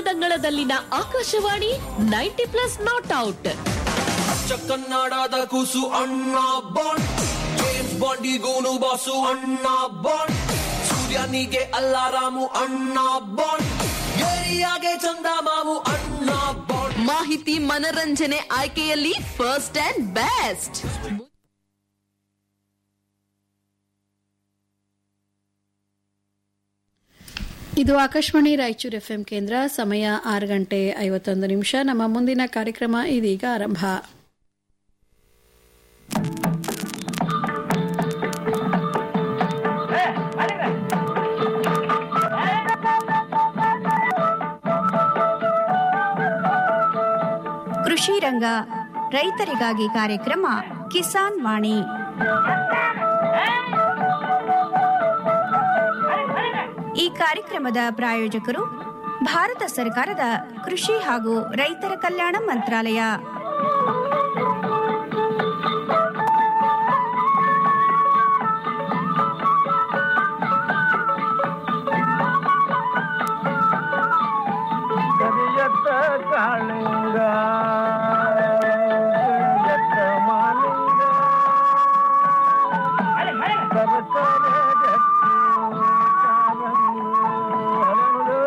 ಕನ್ನಡಂಗಳದಲ್ಲಿನ Akashvani ninety plus not out ಅಚ್ಚ ಕನ್ನಡದ ಕೂಸು ಅಣ್ಣ ಬಾಂಡ್ ಜೇಮ್ಸ್ ಬಾಂಡಿಗೂನು ಬಾಸು ಅಣ್ಣ ಬಾಂಡ್ ಸೂರ್ಯನಿಗೆ ಅಲ್ಲಾರಾಮು ಅಣ್ಣ ಬಾಂಡ್ ಏರಿಯಾಗೆ ಚಂದ ಮಾವು ಅಣ್ಣ ಬಾಂಡ್ ಮಾಹಿತಿ ಮನರಂಜನೆ ಆಯ್ಕೆಯಲ್ಲಿ ಫಸ್ಟ್ ಅಂಡ್ ಬೆಸ್ಟ್ ಇದು ಆಕಾಶವಾಣಿ ರಾಯಚೂರು ಎಫ್ಎಂ ಕೇಂದ್ರ ಸಮಯ ಆರು ಗಂಟೆ ಐವತ್ತೊಂದು ನಿಮಿಷ ನಮ್ಮ ಮುಂದಿನ ಕಾರ್ಯಕ್ರಮ ಇದೀಗ ಆರಂಭ ಕೃಷಿ ರಂಗ ರೈತರಿಗಾಗಿ ಕಾರ್ಯಕ್ರಮ ಕಿಸಾನ್ ವಾಣಿ ಈ ಕಾರ್ಯಕ್ರಮದ ಪ್ರಾಯೋಜಕರು ಭಾರತ ಸರ್ಕಾರದ ಕೃಷಿ ಹಾಗೂ ರೈತರ ಕಲ್ಯಾಣ ಮಂತ್ರಾಲಯ ಕರಿಯತ್ತ ಕಾಳಿಂಗ ಕರಿಯತ್ತ ಮಾಲಿಂಗ ಸರಸರ ಗಟ್ಟಿ ಕಾಲಂದು ಹರಳು.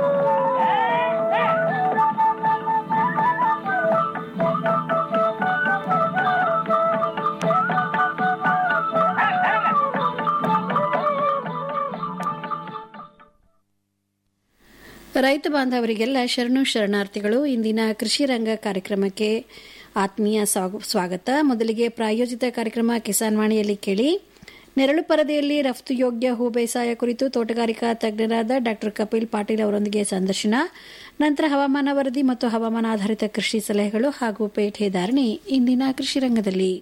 ರೈತ ಬಾಂಧವರಿಗೆಲ್ಲ ಶರಣು ಶರಣಾರ್ಥಿಗಳು ಇಂದಿನ ಕೃಷಿ ರಂಗ ಕಾರ್ಯಕ್ರಮಕ್ಕೆ ಆತ್ಮೀಯ ಸ್ವಾಗ- ಸ್ವಾಗತ ಮೊದಲಿಗೆ ಪ್ರಾಯೋಜಿತ ಕಾರ್ಯಕ್ರಮ ಕಿಸಾನ್ ವಾಣಿಯಲ್ಲಿ ಕೇಳಿ ನೆರಳು ಪರದೆಯಲ್ಲಿ ರಫ್ತು ಯೋಗ್ಯ ಹೂ ಬೇಸಾಯ ಕುರಿತು ತೋಟಗಾರಿಕಾ ತಜ್ಞರಾದ ಡಾ ಕಪಿಲ್ ಪಾಟೀಲ್ ಅವರೊಂದಿಗೆ ಸಂದರ್ಶನ ನಂತರ ಹವಾಮಾನ ವರದಿ ಮತ್ತು ಹವಾಮಾನ ಆಧಾರಿತ ಕೃಷಿ ಸಲಹೆಗಳು ಹಾಗೂ ಪೇಟೆ ಧಾರಣೆ ಇಂದಿನ ಕೃಷಿ ರಂಗದಲ್ಲಿ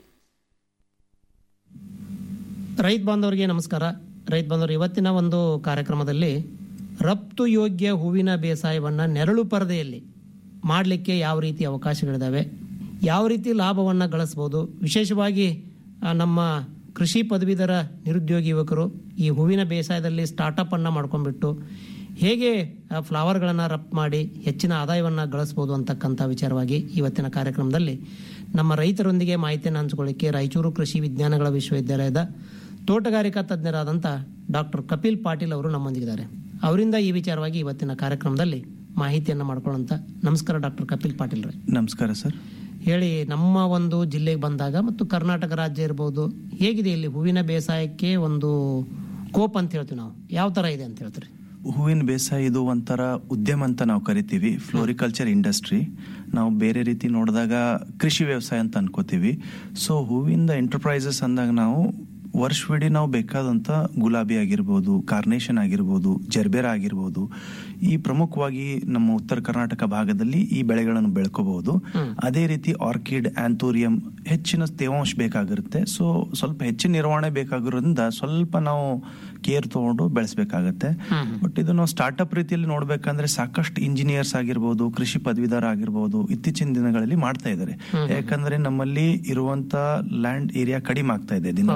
ರೈತ ಬಾಂಧವರಿಗೆ ನಮಸ್ಕಾರ ರೈತ ಬಾಂಧವರು ಇವತ್ತಿನ ಒಂದು ಕಾರ್ಯಕ್ರಮದಲ್ಲಿ ರಫ್ತು ಯೋಗ್ಯ ಹೂವಿನ ಬೇಸಾಯವನ್ನು ನೆರಳು ಪರದೆಯಲ್ಲಿ ಮಾಡಲಿಕ್ಕೆ ಯಾವ ರೀತಿ ಅವಕಾಶಗಳಿದ್ದಾವೆ ಯಾವ ರೀತಿ ಲಾಭವನ್ನು ಗಳಿಸ್ಬೋದು ವಿಶೇಷವಾಗಿ ಆ, ನಮ್ಮ ಕೃಷಿ ಪದವೀಧರ ನಿರುದ್ಯೋಗಿ ಯುವಕರು ಈ ಹೂವಿನ ಬೇಸಾಯದಲ್ಲಿ ಸ್ಟಾರ್ಟಪ್ ಅನ್ನು ಮಾಡ್ಕೊಂಡ್ಬಿಟ್ಟು ಹೇಗೆ ಫ್ಲವರ್ಗಳನ್ನು ರಫ್ತು ಮಾಡಿ ಹೆಚ್ಚಿನ ಆದಾಯವನ್ನು ಗಳಿಸ್ಬೋದು ಅಂತಕ್ಕಂಥ ವಿಚಾರವಾಗಿ ಇವತ್ತಿನ ಕಾರ್ಯಕ್ರಮದಲ್ಲಿ ನಮ್ಮ ರೈತರೊಂದಿಗೆ ಮಾಹಿತಿಯನ್ನು ಹಂಚಿಕೊಳ್ಳಿಕ್ಕೆ ರಾಯಚೂರು ಕೃಷಿ ವಿಜ್ಞಾನಗಳ ವಿಶ್ವವಿದ್ಯಾಲಯದ ತೋಟಗಾರಿಕಾ ತಜ್ಞರಾದಂಥ ಡಾಕ್ಟರ್ ಕಪಿಲ್ ಪಾಟೀಲ್ ಅವರು ನಮ್ಮೊಂದಿಗಿದ್ದಾರೆ ಅವರಿಂದ ಈ ವಿಚಾರವಾಗಿ ಇವತ್ತಿನ ಕಾರ್ಯಕ್ರಮದಲ್ಲಿ ಮಾಹಿತಿಯನ್ನು ಮಾಡ್ಕೊಳ್ಳೋಂಥ ನಮಸ್ಕಾರ ಡಾಕ್ಟರ್ ಕಪಿಲ್ ಪಾಟೀಲ್ ರೇ ನಮಸ್ಕಾರ ಸರ್ ಹೇಳಿ ನಮ್ಮ ಒಂದು ಜಿಲ್ಲೆಗೆ ಬಂದಾಗ ಮತ್ತು ಕರ್ನಾಟಕ ರಾಜ್ಯ ಇರ್ಬೋದು ಹೇಗಿದೆ ಇಲ್ಲಿ ಹೂವಿನ ಬೇಸಾಯಕ್ಕೆ ಒಂದು ಕೋಪ್ ಅಂತ ಹೇಳ್ತೀವಿ ನಾವು ಯಾವ ಥರ ಇದೆ ಅಂತ ಹೇಳ್ತೀರಿ ಹೂವಿನ ಬೇಸಾಯ ಇದು ಒಂಥರ ಉದ್ಯಮ ಅಂತ ನಾವು ಕರಿತೀವಿ ಫ್ಲೋರಿಕಲ್ಚರ್ ಇಂಡಸ್ಟ್ರಿ ನಾವು ಬೇರೆ ರೀತಿ ನೋಡಿದಾಗ ಕೃಷಿ ವ್ಯವಸಾಯ ಅಂತ ಅನ್ಕೋತೀವಿ ಸೊ ಹೂವಿಂದ ಎಂಟರ್ಪ್ರೈಸಸ್ ಅಂದಾಗ ನಾವು ವರ್ಷವಿಡೀ ನಾವು ಬೇಕಾದಂಥ ಗುಲಾಬಿ ಆಗಿರ್ಬೋದು ಕಾರ್ನೇಷನ್ ಆಗಿರ್ಬೋದು ಜರ್ಬೇರ ಆಗಿರ್ಬೋದು ಈ ಪ್ರಮುಖವಾಗಿ ನಮ್ಮ ಉತ್ತರ ಕರ್ನಾಟಕ ಭಾಗದಲ್ಲಿ ಈ ಬೆಳೆಗಳನ್ನು ಬೆಳ್ಕೋಬಹುದು ಅದೇ ರೀತಿ ಆರ್ಕಿಡ್ ಆಂಥೋರಿಯಂ ಹೆಚ್ಚಿನ ತೇವಾಂಶ ಬೇಕಾಗಿರುತ್ತೆ ಸೊ ಸ್ವಲ್ಪ ಹೆಚ್ಚಿನ ನಿರ್ವಹಣೆ ಬೇಕಾಗಿರೋದ್ರಿಂದ ಸ್ವಲ್ಪ ನಾವು ಕೇರ್ ತಗೊಂಡು ಬೆಳೆಸಬೇಕಾಗತ್ತೆ ಬಟ್ ಇದು ನಾವು ಸ್ಟಾರ್ಟ್ಅಪ್ ರೀತಿಯಲ್ಲಿ ನೋಡ್ಬೇಕಂದ್ರೆ ಸಾಕಷ್ಟು ಇಂಜಿನಿಯರ್ಸ್ ಆಗಿರ್ಬೋದು ಕೃಷಿ ಪದವೀಧರ ಆಗಿರ್ಬೋದು ಇತ್ತೀಚಿನ ದಿನಗಳಲ್ಲಿ ಮಾಡ್ತಾ ಇದ್ದಾರೆ ಯಾಕಂದ್ರೆ ನಮ್ಮಲ್ಲಿ ಇರುವಂತ ಲ್ಯಾಂಡ್ ಏರಿಯಾ ಕಡಿಮೆ ಆಗ್ತಾ ಇದೆ ದಿನ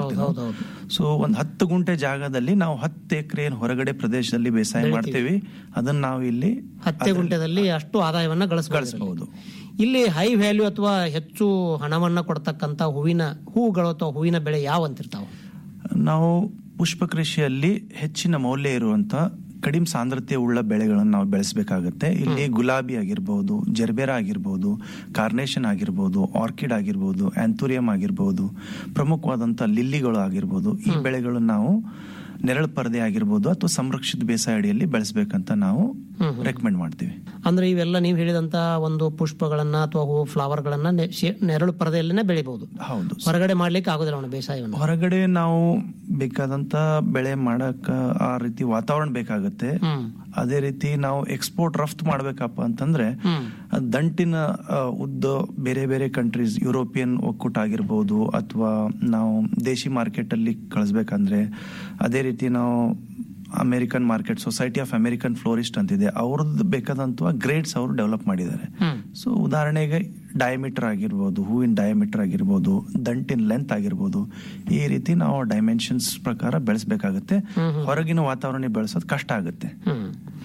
ಸೊ ಒಂದ್ ಹತ್ತು ಗುಂಟೆ ಜಾಗದಲ್ಲಿ ನಾವು ಹತ್ತು ಎಕರೆ ಹೊರಗಡೆ ಪ್ರದೇಶದಲ್ಲಿ ಬೇಸಾಯ ಮಾಡ್ತೇವೆ ಅದನ್ನ ನಾವು ಇಲ್ಲಿ ಹತ್ತೆ ಗುಂಟೆದಲ್ಲಿ ಅಷ್ಟು ಆದಾಯವನ್ನು ಗಳಿಸ್ಬೋದು ಗಳಿಸಬಹುದು ಇಲ್ಲಿ ಹೈ ವ್ಯಾಲ್ಯೂ ಅಥವಾ ಹೆಚ್ಚು ಹಣವನ್ನು ಕೊಡ್ತಕ್ಕಂಥ ಹೂವಿನ ಹೂಗಳು ಅಥವಾ ಹೂವಿನ ಬೆಳೆ ಯಾವ ಅಂತಿರ್ತಾವೆ ನಾವು ಪುಷ್ಪ ಕೃಷಿಯಲ್ಲಿ ಹೆಚ್ಚಿನ ಮೌಲ್ಯ ಇರುವಂತ ಕಡಿಮೆ ಸಾಂದ್ರತೆ ಉಳ್ಳ ಬೆಳೆಗಳನ್ನು ನಾವು ಬೆಳೆಸಬೇಕಾಗತ್ತೆ ಇಲ್ಲಿ ಗುಲಾಬಿ ಆಗಿರ್ಬೋದು ಜರ್ಬೇರ ಆಗಿರ್ಬೋದು ಕಾರ್ನೇಷನ್ ಆಗಿರ್ಬೋದು ಆರ್ಕಿಡ್ ಆಗಿರ್ಬೋದು ಆಂಥೂರಿಯಂ ಆಗಿರ್ಬೋದು ಪ್ರಮುಖವಾದಂತ ಲಿಲ್ಲಿಗಳು ಆಗಿರ್ಬೋದು ಈ ಬೆಳೆಗಳನ್ನು ನಾವು ನೆರಳು ಪರದೆ ಆಗಿರ್ಬೋದು ಅಥವಾ ಸಂರಕ್ಷಿತ ಬೇಸಾಯ ಅಡಿಯಲ್ಲಿ ಬೆಳೆಸಬೇಕಂತ ನಾವು ರೆಕಮೆಂಡ್ ಮಾಡ್ತೀವಿ ಅಂದ್ರೆ ಇವೆಲ್ಲ ನೀವು ಹೇಳಿದಂತ ಒಂದು ಪುಷ್ಪಗಳನ್ನ ಅಥವಾ ಹೂ ಫ್ಲವರ್ಗಳನ್ನ ನೆ- ಶೆ- ನೆರಳು ಪರದೆಯಲ್ಲಿನೇ ಬೆಳಿಬಹುದು ಹೌದು ಹೊರಗಡೆ ಮಾಡ್ಲಿಕ್ಕೆ ಆಗೋದಿಲ್ಲ ಅವನ ಬೇಸಾಯವನ್ನು ಹೊರಗಡೆ ನಾವು ಬೇಕಾದಂತ ಬೆಳೆ ಮಾಡಕ್ ಆ ರೀತಿ ವಾತಾವರಣ ಬೇಕಾಗತ್ತೆ ಅದೇ ರೀತಿ ನಾವು ಎಕ್ಸ್ಪೋರ್ಟ್ ರಫ್ತು ಮಾಡ್ಬೇಕಪ್ಪ ಅಂತಂದ್ರೆ ಅದ್ ದಂಟಿನ ಆ, ಉದ್ದ ಬೇರೆ ಬೇರೆ ಕಂಟ್ರೀಸ್ ಯುರೋಪಿಯನ್ ಒಕ್ಕೂಟ ಆಗಿರ್ಬೋದು ಅಥವಾ ನಾವು ದೇಶಿ ಮಾರ್ಕೆಟ್ ಅಲ್ಲಿ ಕಳಿಸ್ಬೇಕಂದ್ರೆ ಅದೇ ರೀತಿ ನಾವು American market society of American florist ಅಂತಿದೆ ಅವ್ರದ್ದು ಬೇಕಾದಂತ ಗ್ರೇಡ್ಸ್ ಅವರು ಡೆವಲಪ್ ಮಾಡಿದ್ದಾರೆ ಸೊ ಉದಾಹರಣೆಗೆ ಡಯಾಮೀಟರ್ ಆಗಿರ್ಬೋದು ಹೂವಿನ ಡಯಾಮೀಟರ್ ಆಗಿರ್ಬೋದು ದಂಟಿನ ಲೆಂತ್ ಆಗಿರ್ಬೋದು ಈ ರೀತಿ ನಾವು ಡೈಮೆನ್ಷನ್ಸ್ ಪ್ರಕಾರ ಬೆಳೆಸಬೇಕಾಗತ್ತೆ ಹೊರಗಿನ ವಾತಾವರಣ ಬೆಳೆಸೋದು ಕಷ್ಟ ಆಗುತ್ತೆ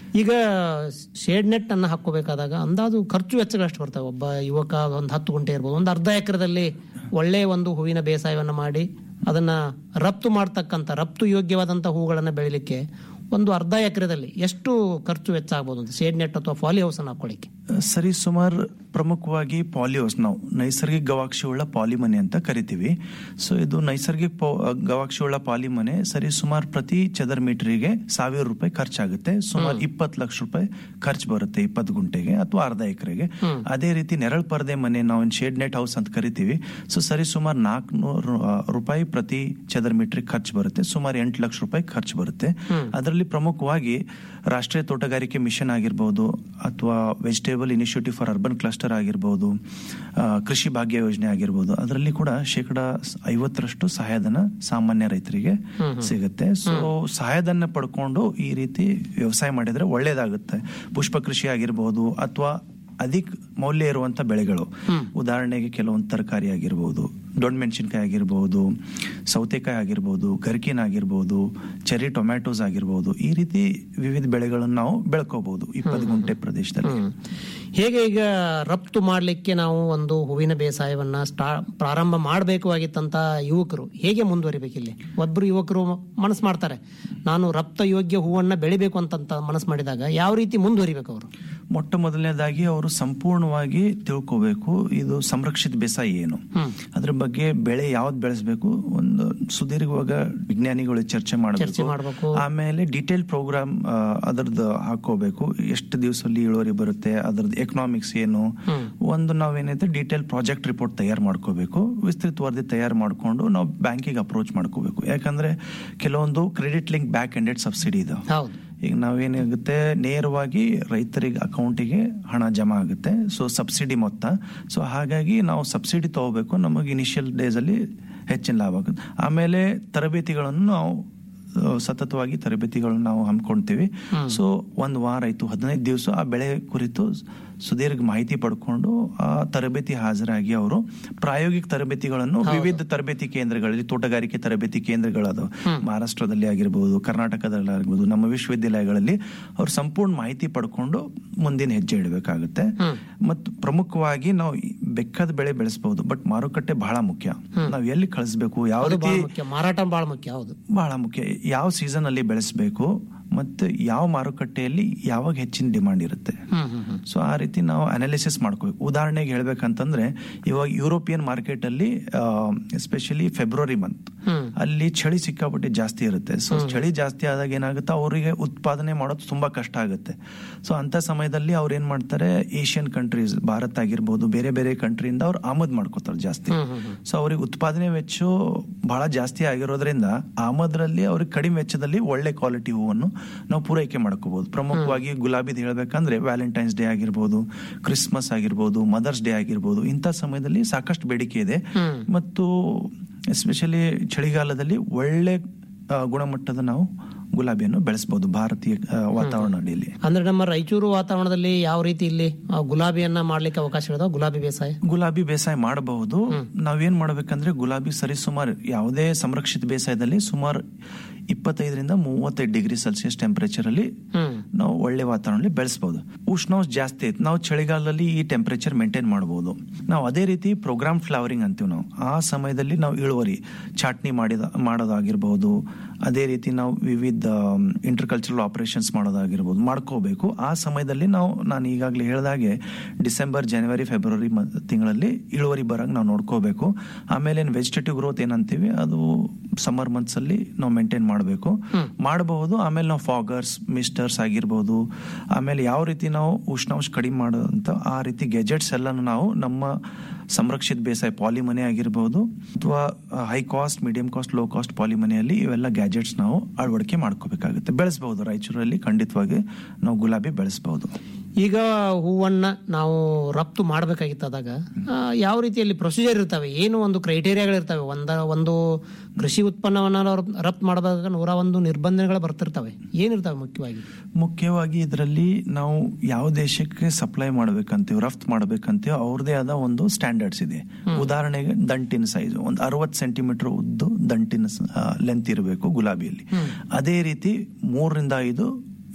ಈಗ ಶೇಡ್ ನೆಟ್ ಅನ್ನ ಹಾಕೋಬೇಕಾದಾಗ ಅಂದಾಜು ಖರ್ಚು ವೆಚ್ಚಗಳು ಎಷ್ಟು ಬರ್ತವೆ ಒಬ್ಬ ಯುವಕ ಒಂದು ಹತ್ತು ಗುಂಟೆ ಇರ್ಬೋದು ಒಂದು ಅರ್ಧ ಎಕರೆದಲ್ಲಿ ಒಳ್ಳೆಯ ಒಂದು ಹೂವಿನ ಬೇಸಾಯವನ್ನು ಮಾಡಿ ಅದನ್ನ ರಫ್ತು ಮಾಡ್ತಕ್ಕಂಥ ರಫ್ತು ಯೋಗ್ಯವಾದಂಥ ಹೂಗಳನ್ನು ಬೆಳಿಲಿಕ್ಕೆ ಒಂದು ಅರ್ಧ ಎಕರೆದಲ್ಲಿ ಎಷ್ಟು ಖರ್ಚು ವೆಚ್ಚ ಆಗ್ಬೋದು ಅಂತ ಶೇಡ್ ನೆಟ್ ಅಥವಾ ಫಾಲಿ ಹೌಸ್ ಅನ್ನು ಹಾಕೊಳ್ಳಿಕ್ಕೆ ಸರಿ ಸುಮಾರು ಪ್ರಮುಖವಾಗಿ ಪಾಲಿಯೋಸ್ ನಾವು ನೈಸರ್ಗಿಕ ಗವಾಕ್ಷಿಯುಳ್ಳ ಪಾಲಿಮನೆ ಅಂತ ಕರಿತೀವಿ ಸೊ ಇದು ನೈಸರ್ಗಿಕ ಪೊ- ಗವಾಕ್ಷಿಯುಳ್ಳ ಪಾಲಿಮನೆ ಸರಿ ಸುಮಾರು ಪ್ರತಿ ಚದರ್ ಮೀಟರಿಗೆ ಸಾವಿರ ರೂಪಾಯಿ ಖರ್ಚಾಗುತ್ತೆ ಸುಮಾರು ಇಪ್ಪತ್ತು ಲಕ್ಷ ರೂಪಾಯಿ ಖರ್ಚು ಬರುತ್ತೆ ಇಪ್ಪತ್ತು ಗುಂಟೆಗೆ ಅಥವಾ ಅರ್ಧ ಎಕರೆಗೆ ಅದೇ ರೀತಿ ನೆರಳು ಪರದೆ ಮನೆ ನಾವು ಶೇಡ್ ನೆಟ್ ಹೌಸ್ ಅಂತ ಕರಿತೀವಿ ಸೊ ಸರಿ ಸುಮಾರು ನಾಲ್ಕುನೂರು ರೂಪಾಯಿ ಪ್ರತಿ ಚದರ್ ಮೀಟರ್ ಖರ್ಚು ಬರುತ್ತೆ ಸುಮಾರು ಎಂಟು ಲಕ್ಷ ರೂಪಾಯಿ ಖರ್ಚು ಬರುತ್ತೆ ಅದರಲ್ಲಿ ಪ್ರಮುಖವಾಗಿ ರಾಷ್ಟ್ರೀಯ ತೋಟಗಾರಿಕೆ ಮಿಷನ್ ಆಗಿರ್ಬೋದು ಅಥವಾ vegetable initiative for urban cluster ಆಗಿರ್ಬೋದು ಆ, ಕೃಷಿ ಭಾಗ್ಯ ಯೋಜನೆ ಆಗಿರ್ಬೋದು ಅದರಲ್ಲಿ ಕೂಡ ಶೇಕಡ ಐವತ್ತರಷ್ಟು ಸಹಾಯಧನ ಸಾಮಾನ್ಯ ರೈತರಿಗೆ ಸಿಗುತ್ತೆ ಸೊ ಸಹಾಯಧನ ಪಡ್ಕೊಂಡು ಈ ರೀತಿ ವ್ಯವಸಾಯ ಮಾಡಿದ್ರೆ ಒಳ್ಳೇದಾಗುತ್ತೆ ಪುಷ್ಪ ಕೃಷಿ ಆಗಿರ್ಬೋದು ಅಥವಾ ಅಧಿಕ ಮೌಲ್ಯ ಇರುವಂತ ಬೆಳೆಗಳು ಉದಾಹರಣೆಗೆ ಕೆಲವೊಂದು ತರಕಾರಿ ಆಗಿರ್ಬೋದು ದೊಡ್ಡ ಮೆಣಸಿನ್ಕಾಯಿ ಆಗಿರ್ಬೋದು ಸೌತೆಕಾಯಿ ಆಗಿರ್ಬೋದು ಗರ್ಕಿನ್ ಆಗಿರ್ಬೋದು ಚೆರಿ ಟೊಮ್ಯಾಟೋಸ್ ಆಗಿರ್ಬೋದು ಈ ರೀತಿ ವಿವಿಧ ಬೆಳೆಗಳನ್ನು ನಾವು ಬೆಳ್ಕೋಬಹುದು ಇಪ್ಪತ್ತು ಗುಂಟೆ ಪ್ರದೇಶದಲ್ಲಿ ಹ್ಮ್. ಹೇಗೆ ಈಗ ರಫ್ತು ಮಾಡಲಿಕ್ಕೆ ನಾವು ಒಂದು ಹೂವಿನ ಬೇಸಾಯವನ್ನ ಸ್ಟಾ ಪ್ರಾರಂಭ ಮಾಡಬೇಕು ಆಗಿತ್ತಂತ ಯುವಕರು ಹೇಗೆ ಮುಂದುವರಿಬೇಕು ಇಲ್ಲಿ ಒಬ್ಬರು ಯುವಕರು ಮನಸ್ಸು ಮಾಡ್ತಾರೆ ನಾನು ರಫ್ತ ಯೋಗ್ಯ ಹೂವನ್ನ ಬೆಳಿಬೇಕು ಅಂತಂತ ಮನಸ್ಸು ಮಾಡಿದಾಗ ಯಾವ ರೀತಿ ಮುಂದುವರಿಬೇಕು ಅವರು ಮೊಟ್ಟ ಮೊದಲನೇದಾಗಿ ಅವರು ಸಂಪೂರ್ಣವಾಗಿ ತಿಳ್ಕೋಬೇಕು ಇದು ಸಂರಕ್ಷಿತ ಬೇಸಾಯ ಏನು ಅದ್ರ ಬಗ್ಗೆ ಬೆಳೆ ಯಾವ್ದು ಬೆಳೆಸಬೇಕು ಒಂದು ಸುದೀರ್ಘವಾಗ ವಿಜ್ಞಾನಿಗಳು ಚರ್ಚೆ ಚರ್ಚೆ ಮಾಡಬೇಕು ಮಾಡ್ಬೇಕು. ಆಮೇಲೆ ಡೀಟೇಲ್ ಪ್ರೋಗ್ರಾಮ್ ಅದರದ್ದು ಹಾಕೋಬೇಕು ಎಷ್ಟು ದಿವಸದಲ್ಲಿ ಇಳುವರಿ ಬರುತ್ತೆ ಅದರದ್ದು ಎಕನಾಮಿಕ್ಸ್ ಏನು ಒಂದು ನಾವೇನೈತೆ ಡೀಟೇಲ್ ಪ್ರಾಜೆಕ್ಟ್ ರಿಪೋರ್ಟ್ ತಯಾರು ಮಾಡ್ಕೋಬೇಕು ವಿಸ್ತೃತ ವರದಿ ತಯಾರು ಮಾಡ್ಕೊಂಡು ನಾವು ಬ್ಯಾಂಕಿಗೆ ಅಪ್ರೋಚ್ ಮಾಡ್ಕೋಬೇಕು ಯಾಕಂದ್ರೆ ಕೆಲವೊಂದು credit link back ended subsidy ಇದಾವೆ ಹೌದು ಈಗ ನಾವೇನಾಗುತ್ತೆ ನೇರವಾಗಿ ರೈತರಿಗೆ ಅಕೌಂಟಿಗೆ ಹಣ ಜಮಾ ಆಗುತ್ತೆ ಸೊ ಸಬ್ಸಿಡಿ ಮೊತ್ತ ಸೊ ಹಾಗಾಗಿ ನಾವು ಸಬ್ಸಿಡಿ ತಗೋಬೇಕು ನಮಗೆ ಇನಿಷಿಯಲ್ ಡೇಸ್ ಅಲ್ಲಿ ಹೆಚ್ಚಿನ ಲಾಭ ಆಗುತ್ತೆ ಆಮೇಲೆ ತರಬೇತಿಗಳನ್ನು ನಾವು ಆ, ಸತತವಾಗಿ ತರಬೇತಿಗಳನ್ನು ನಾವು ಹಮ್ಮಿಕೊಳ್ತೀವಿ ಸೊ ಒಂದು ವಾರ ಆಯ್ತು ಹದಿನೈದು ದಿವಸ ಆ ಬೆಳೆ ಕುರಿತು ಸುದೀರ್ಘ ಮಾಹಿತಿ ಪಡ್ಕೊಂಡು ಆ ತರಬೇತಿ ಹಾಜರಾಗಿ ಅವರು ಪ್ರಾಯೋಗಿಕ ತರಬೇತಿಗಳನ್ನು ವಿವಿಧ ತರಬೇತಿ ಕೇಂದ್ರಗಳಲ್ಲಿ ತೋಟಗಾರಿಕೆ ತರಬೇತಿ ಕೇಂದ್ರಗಳದಾವ ಮಹಾರಾಷ್ಟ್ರದಲ್ಲಿ ಆಗಿರ್ಬೋದು ಕರ್ನಾಟಕದಲ್ಲಿ ಆಗಿರ್ಬೋದು ನಮ್ಮ ವಿಶ್ವವಿದ್ಯಾಲಯಗಳಲ್ಲಿ ಅವ್ರು ಸಂಪೂರ್ಣ ಮಾಹಿತಿ ಪಡ್ಕೊಂಡು ಮುಂದಿನ ಹೆಜ್ಜೆ ಇಡಬೇಕಾಗುತ್ತೆ ಮತ್ತು ಪ್ರಮುಖವಾಗಿ ನಾವು ಈ ಬೆಕ್ಕದ ಬೆಳೆ ಬೆಳೆಸಬಹುದು ಬಟ್ ಮಾರುಕಟ್ಟೆ ಬಹಳ ಮುಖ್ಯ ನಾವು ಎಲ್ಲಿ ಕಳಿಸ್ಬೇಕು ಯಾವ ಅದು ರೀತಿ ಬಹಳ ಮುಖ್ಯ ಮಾರಾಟ ಬಹಳ ಮುಖ್ಯ ಹೌದು ಬಹಳ ಮುಖ್ಯ ಯಾವ ಸೀಸನ್ ಅಲ್ಲಿ ಬೆಳೆಸಬೇಕು ಮತ್ತು ಯಾವ ಮಾರುಕಟ್ಟೆಯಲ್ಲಿ ಯಾವಾಗ ಹೆಚ್ಚಿನ ಡಿಮಾಂಡ್ ಇರುತ್ತೆ ಹ್ಮ್ ಹ್ಮ್ ಹ್ಮ್ ಸೊ ಆ ರೀತಿ ನಾವು ಅನಾಲಿಸಿಸ್ ಮಾಡ್ಕೋಬೇಕು ಉದಾಹರಣೆಗೆ ಹೇಳ್ಬೇಕಂತಂದ್ರೆ ಇವಾಗ ಯುರೋಪಿಯನ್ ಮಾರ್ಕೆಟ್ ಅಲ್ಲಿ ಎಸ್ಪೆಷಲಿ ಫೆಬ್ರವರಿ ಮಂತ್ ಅಲ್ಲಿ ಚಳಿ ಸಿಕ್ಕಾಪಟ್ಟೆ ಜಾಸ್ತಿ ಇರುತ್ತೆ ಸೊ ಚಳಿ ಜಾಸ್ತಿ ಆದಾಗ ಏನಾಗುತ್ತೆ ಅವರಿಗೆ ಉತ್ಪಾದನೆ ಮಾಡೋದು ತುಂಬಾ ಕಷ್ಟ ಆಗುತ್ತೆ ಸೊ ಅಂತ ಸಮಯದಲ್ಲಿ ಅವ್ರು ಏನ್ ಮಾಡ್ತಾರೆ ಏಷ್ಯನ್ ಕಂಟ್ರೀಸ್ ಭಾರತ ಆಗಿರ್ಬೋದು ಬೇರೆ ಬೇರೆ ಕಂಟ್ರಿಯಿಂದ ಅವ್ರು ಆಮದ್ ಮಾಡ್ಕೋತಾರೆ ಜಾಸ್ತಿ ಸೊ ಅವ್ರಿಗೆ ಉತ್ಪಾದನೆ ವೆಚ್ಚ ಬಹಳ ಜಾಸ್ತಿ ಆಗಿರೋದ್ರಿಂದ ಆಮದ್ರಲ್ಲಿ ಅವ್ರಿಗೆ ಕಡಿಮೆ ವೆಚ್ಚದಲ್ಲಿ ಒಳ್ಳೆ ಕ್ವಾಲಿಟಿ ಹೂವನ್ನು ನಾವು ಪೂರೈಕೆ ಮಾಡ್ಕೋಬಹುದು ಪ್ರಮುಖವಾಗಿ ಗುಲಾಬಿದ್ ಹೇಳ್ಬೇಕಂದ್ರೆ ವ್ಯಾಲೆಂಟೈನ್ಸ್ ಡೇ ಆಗಿರ್ಬೋದು ಕ್ರಿಸ್ಮಸ್ ಆಗಿರ್ಬೋದು ಮದರ್ಸ್ ಡೇ ಆಗಿರ್ಬೋದು ಇಂಥ ಸಮಯದಲ್ಲಿ ಸಾಕಷ್ಟು ಬೇಡಿಕೆ ಇದೆ ಮತ್ತು ಎಸ್ಪೆಷಲಿ ಚಳಿಗಾಲದಲ್ಲಿ ಒಳ್ಳೆ ಆ, ಗುಣಮಟ್ಟದ ನಾವು ಗುಲಾಬಿಯನ್ನು ಬೆಳೆಸಬಹುದು ಭಾರತೀಯ ಆ, ವಾತಾವರಣ ಅಡಿಯಲ್ಲಿ ಅಂದ್ರೆ ನಮ್ಮ ರಾಯಚೂರು ವಾತಾವರಣದಲ್ಲಿ ಯಾವ ರೀತಿ ಇಲ್ಲಿ ಆ, ಗುಲಾಬಿಯನ್ನ ಮಾಡ್ಲಿಕ್ಕೆ ಅವಕಾಶಗಳಿದಾವ ಗುಲಾಬಿ ಬೇಸಾಯ ಗುಲಾಬಿ ಬೇಸಾಯ ಮಾಡಬಹುದು ನಾವೇನ್ ಮಾಡ್ಬೇಕಂದ್ರೆ ಗುಲಾಬಿ ಸರಿ ಸುಮಾರು ಯಾವುದೇ ಸಂರಕ್ಷಿತ ಬೇಸಾಯದಲ್ಲಿ ಸುಮಾರು ಇಪ್ಪತ್ತೈದರಿಂದ ಮೂವತ್ತೈದು ಡಿಗ್ರಿ ಸೆಲ್ಸಿಯಸ್ ಟೆಂಪರೇಚರ್ ಅಲ್ಲಿ ನಾವು ಒಳ್ಳೆ ವಾತಾವರಣದಲ್ಲಿ ಬೆಳೆಸಬಹುದು ಉಷ್ಣಾಂಶ ಜಾಸ್ತಿ ಐತೆ ನಾವು ಚಳಿಗಾಲದಲ್ಲಿ ಈ ಟೆಂಪರೇಚರ್ ಮೇಂಟೈನ್ ಮಾಡಬಹುದು ನಾವು ಅದೇ ರೀತಿ ಪ್ರೋಗ್ರಾಮ್ ಫ್ಲವರಿಂಗ್ ಅಂತೀವಿ ನಾವು ಆ ಸಮಯದಲ್ಲಿ ನಾವು ಇಳುವರಿ ಚಾಟ್ನಿ ಮಾಡಿದ ಮಾಡೋದಾಗಿರ್ಬಹುದು ಅದೇ ರೀತಿ ನಾವು ವಿವಿಧ ಇಂಟರ್ ಕಲ್ಚರಲ್ ಆಪರೇಷನ್ಸ್ ಮಾಡೋದಾಗಿರ್ಬೋದು ಮಾಡ್ಕೋಬೇಕು ಆ ಸಮಯದಲ್ಲಿ ನಾವು ನಾನು ಈಗಾಗಲೇ ಹೇಳಿದಾಗೆ ಡಿಸೆಂಬರ್ ಜನವರಿ ಫೆಬ್ರವರಿ ಮ- ತಿಂಗಳಲ್ಲಿ ಇಳುವರಿ ಬರಂಗ್ ನಾವು ನೋಡ್ಕೋಬೇಕು ಆಮೇಲೆ ವೆಜಿಟೇಟಿವ್ ಗ್ರೋತ್ ಏನಂತೀವಿ ಅದು ಸಮ್ಮರ್ ಮಂತ್ಸ್ ಅಲ್ಲಿ ನಾವು ಮೇಂಟೈನ್ ಮಾಡಬೇಕು ಮಾಡಬಹುದು ಆಮೇಲೆ ನಾವು ಫಾಗರ್ಸ್ ಮಿಸ್ಟರ್ಸ್ ಆಗಿರ್ಬೋದು ಆಮೇಲೆ ಯಾವ ರೀತಿ ನಾವು ಉಷ್ಣಾಂಶ ಕಡಿಮೆ ಮಾಡೋದಂತ ಆ ರೀತಿ ಗೆಜೆಟ್ಸ್ ಎಲ್ಲಾನು ನಾವು ನಮ್ಮ ಸಂರಕ್ಷಿತ ಬೇಸಾಯ ಪಾಲಿಮನೆ ಆಗಿರ್ಬೋದು ಅಥವಾ high cost medium cost low cost ಪಾಲಿಮನೆಯಲ್ಲಿ ಇವೆಲ್ಲ ಗ್ಯಾಜೆಟ್ಸ್ ನಾವು ಅಳವಡಿಕೆ ಮಾಡ್ಕೋಬೇಕಾಗುತ್ತೆ ಬೆಳೆಸಬಹುದು ರಾಯಚೂರಲ್ಲಿ ಖಂಡಿತವಾಗಿ ನಾವು ಗುಲಾಬಿ ಬೆಳೆಸಬಹುದು ಈಗ ಹೂವನ್ನ ನಾವು ರಫ್ತು ಮಾಡ್ಬೇಕಾಗಿತ್ತದಾಗ ಆ, ಯಾವ ರೀತಿಯಲ್ಲಿ ಪ್ರೊಸೀಜರ್ ಇರ್ತವೆ ಏನು ಒಂದು ಕ್ರೈಟೇರಿಯಾಗಳಿರ್ತವೆ ಒಂದ ಒಂದು ಕೃಷಿ ಉತ್ಪನ್ನವನ್ನ ನಾವು ರಫ್ತು ಮಾಡಬೇಕಾಗ ನೂರ ಒಂದು ನಿರ್ಬಂಧಗಳು ಬರ್ತಿರ್ತವೆ ಏನಿರ್ತವೆ ಮುಖ್ಯವಾಗಿ ಮುಖ್ಯವಾಗಿ ಇದರಲ್ಲಿ ನಾವು ಯಾವ ದೇಶಕ್ಕೆ ಸಪ್ಲೈ ಮಾಡ್ಬೇಕಂತೀವಿ ರಫ್ತು ಮಾಡ್ಬೇಕಂತೀವಿ ಅವ್ರದೇ ಆದ ಒಂದು ಸ್ಟ್ಯಾಂಡರ್ಡ್ಸ್ ಇದೆ ಉದಾಹರಣೆಗೆ ದಂಟಿನ ಸೈಜ್ ಒಂದು ಅರವತ್ತು ಸೆಂಟಿಮೀಟರ್ ಉದ್ದು ದಂಟಿನ ಲೆಂತ್ ಇರಬೇಕು ಗುಲಾಬಿಯಲ್ಲಿ ಅದೇ ರೀತಿ ಮೂರರಿಂದ ಐದು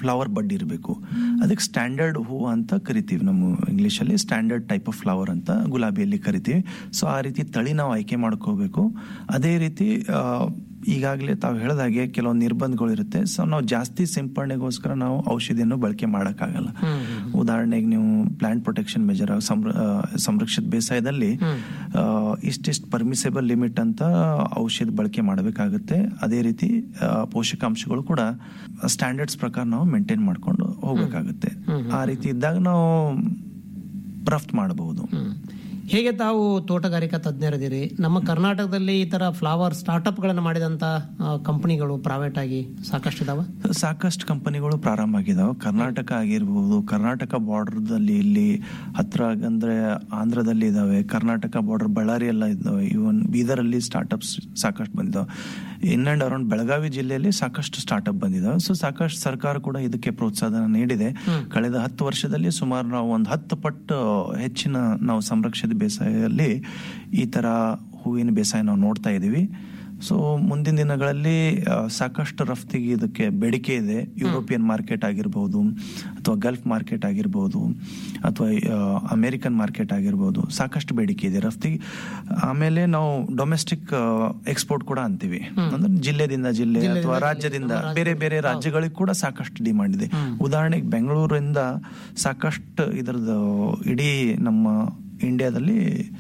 ಫ್ಲವರ್ ಬಡ್ ಇರಬೇಕು ಅದಕ್ಕೆ ಸ್ಟ್ಯಾಂಡರ್ಡ್ ಹೂವು ಅಂತ ಕರಿತೀವಿ ನಮ್ಮ ಇಂಗ್ಲೀಷಲ್ಲಿ ಸ್ಟ್ಯಾಂಡರ್ಡ್ ಟೈಪ್ ಆಫ್ ಫ್ಲವರ್ ಅಂತ ಗುಲಾಬಿಯಲ್ಲಿ ಕರಿತೀವಿ ಸೊ ಆ ರೀತಿ ತಳಿ ನಾವು ಆಯ್ಕೆ ಮಾಡ್ಕೋಬೇಕು ಅದೇ ರೀತಿ ಆ, ಈಗಾಗಲೇ ತಾವು ಹೇಳಿದಾಗೆ ಕೆಲವೊಂದು ನಿರ್ಬಂಧಗಳು ಇರುತ್ತೆ ಸೊ ನಾವು ಜಾಸ್ತಿ ಸಿಂಪರಣೆಗೋಸ್ಕರ ನಾವು ಔಷಧಿಯನ್ನು ಬಳಕೆ ಮಾಡೋಕ್ಕಾಗಲ್ಲ ಉದಾಹರಣೆಗೆ ನೀವು ಪ್ಲಾಂಟ್ ಪ್ರೊಟೆಕ್ಷನ್ ಮೆಜರ್ ಸಂರಕ್ಷಿತ ಬೇಸಾಯದಲ್ಲಿ ಆ, ಇಷ್ಟಿಷ್ಟು ಪರ್ಮಿಸೇಬಲ್ ಲಿಮಿಟ್ ಅಂತ ಔಷಧ ಬಳಕೆ ಮಾಡಬೇಕಾಗುತ್ತೆ ಅದೇ ರೀತಿ ಆ, ಪೋಷಕಾಂಶಗಳು ಕೂಡ ಸ್ಟ್ಯಾಂಡರ್ಡ್ಸ್ ಪ್ರಕಾರ ನಾವು ಮೇಂಟೈನ್ ಮಾಡ್ಕೊಂಡು ಹೋಗ್ಬೇಕಾಗುತ್ತೆ ಆ ರೀತಿ ಇದ್ದಾಗ ನಾವು ರಫ್ತು ಮಾಡಬಹುದು ಹೇಗೆ ತಾವು ತೋಟಗಾರಿಕಾ ತಜ್ಞರಿದ್ದೀರಿ ನಮ್ಮ ಕರ್ನಾಟಕದಲ್ಲಿ ಈ ತರ ಫ್ಲವರ್ ಸ್ಟಾರ್ಟ್ಅಪ್ ಗಳನ್ನ ಮಾಡಿದಂತ ಕಂಪನಿಗಳು ಪ್ರೈವೇಟ್ ಆಗಿ ಸಾಕಷ್ಟು ಇದಾವ ಸಾಕಷ್ಟು ಕಂಪನಿಗಳು ಪ್ರಾರಂಭ ಆಗಿದಾವೆ ಕರ್ನಾಟಕ ಆಗಿರ್ಬೋದು ಕರ್ನಾಟಕ ಬಾರ್ಡರ್ದಲ್ಲಿ ಇಲ್ಲಿ ಹತ್ರ ಅಂದ್ರೆ ಆಂಧ್ರದಲ್ಲಿ ಇದಾವೆ ಕರ್ನಾಟಕ ಬಾರ್ಡರ್ ಬಳ್ಳಾರಿ ಎಲ್ಲ ಇದಾವೆ ಇವನ್ ಬೀದರಲ್ಲಿ ಸ್ಟಾರ್ಟ್ಅಪ್ಸ್ ಸಾಕಷ್ಟು ಬಂದಿದಾವೆ ಇನ್ ಅಂಡ್ ಅರೌಂಡ್ ಬೆಳಗಾವಿ ಜಿಲ್ಲೆಯಲ್ಲಿ ಸಾಕಷ್ಟು ಸ್ಟಾರ್ಟ್ಅಪ್ ಬಂದಿದಾವೆ ಸೊ ಸಾಕಷ್ಟು ಸರ್ಕಾರ ಕೂಡ ಇದಕ್ಕೆ ಪ್ರೋತ್ಸಾಹ ನೀಡಿದೆ ಕಳೆದ ಹತ್ತು ವರ್ಷದಲ್ಲಿ ಸುಮಾರು ನಾವು ಒಂದು ಹತ್ತು ಪಟ್ಟು ಹೆಚ್ಚಿನ ನಾವು ಸಂರಕ್ಷಿತ ಬೇಸಾಯದಲ್ಲಿ ಈ ತರ ಹೂವಿನ ಬೇಸಾಯ ನಾವು ನೋಡ್ತಾ ಇದ್ದೀವಿ ಸೊ ಮುಂದಿನ ದಿನಗಳಲ್ಲಿ ಆ, ಸಾಕಷ್ಟು ರಫ್ತಿಗೆ ಇದಕ್ಕೆ ಬೇಡಿಕೆ ಇದೆ ಯುರೋಪಿಯನ್ ಮಾರ್ಕೆಟ್ ಆಗಿರ್ಬೋದು ಅಥವಾ ಗಲ್ಫ್ ಮಾರ್ಕೆಟ್ ಆಗಿರ್ಬೋದು ಅಥವಾ ಅಮೆರಿಕನ್ ಮಾರ್ಕೆಟ್ ಆಗಿರ್ಬೋದು ಸಾಕಷ್ಟು ಬೇಡಿಕೆ ಇದೆ ರಫ್ತಿಗೆ ಆಮೇಲೆ ನಾವು ಡೊಮೆಸ್ಟಿಕ್ ಎಕ್ಸ್ಪೋರ್ಟ್ ಕೂಡ ಅಂತೀವಿ ಅಂದ್ರೆ ಜಿಲ್ಲೆದಿಂದ ಜಿಲ್ಲೆ ಅಥವಾ ರಾಜ್ಯದಿಂದ ಬೇರೆ ಬೇರೆ ರಾಜ್ಯಗಳಿಗೆ ಕೂಡ ಸಾಕಷ್ಟು ಡಿಮಾಂಡ್ ಇದೆ ಉದಾಹರಣೆಗೆ ಬೆಂಗಳೂರಿಂದ ಸಾಕಷ್ಟು ಇದರದ್ದು ಇಡೀ ನಮ್ಮ ಇಂಡಿಯಾದಲ್ಲಿ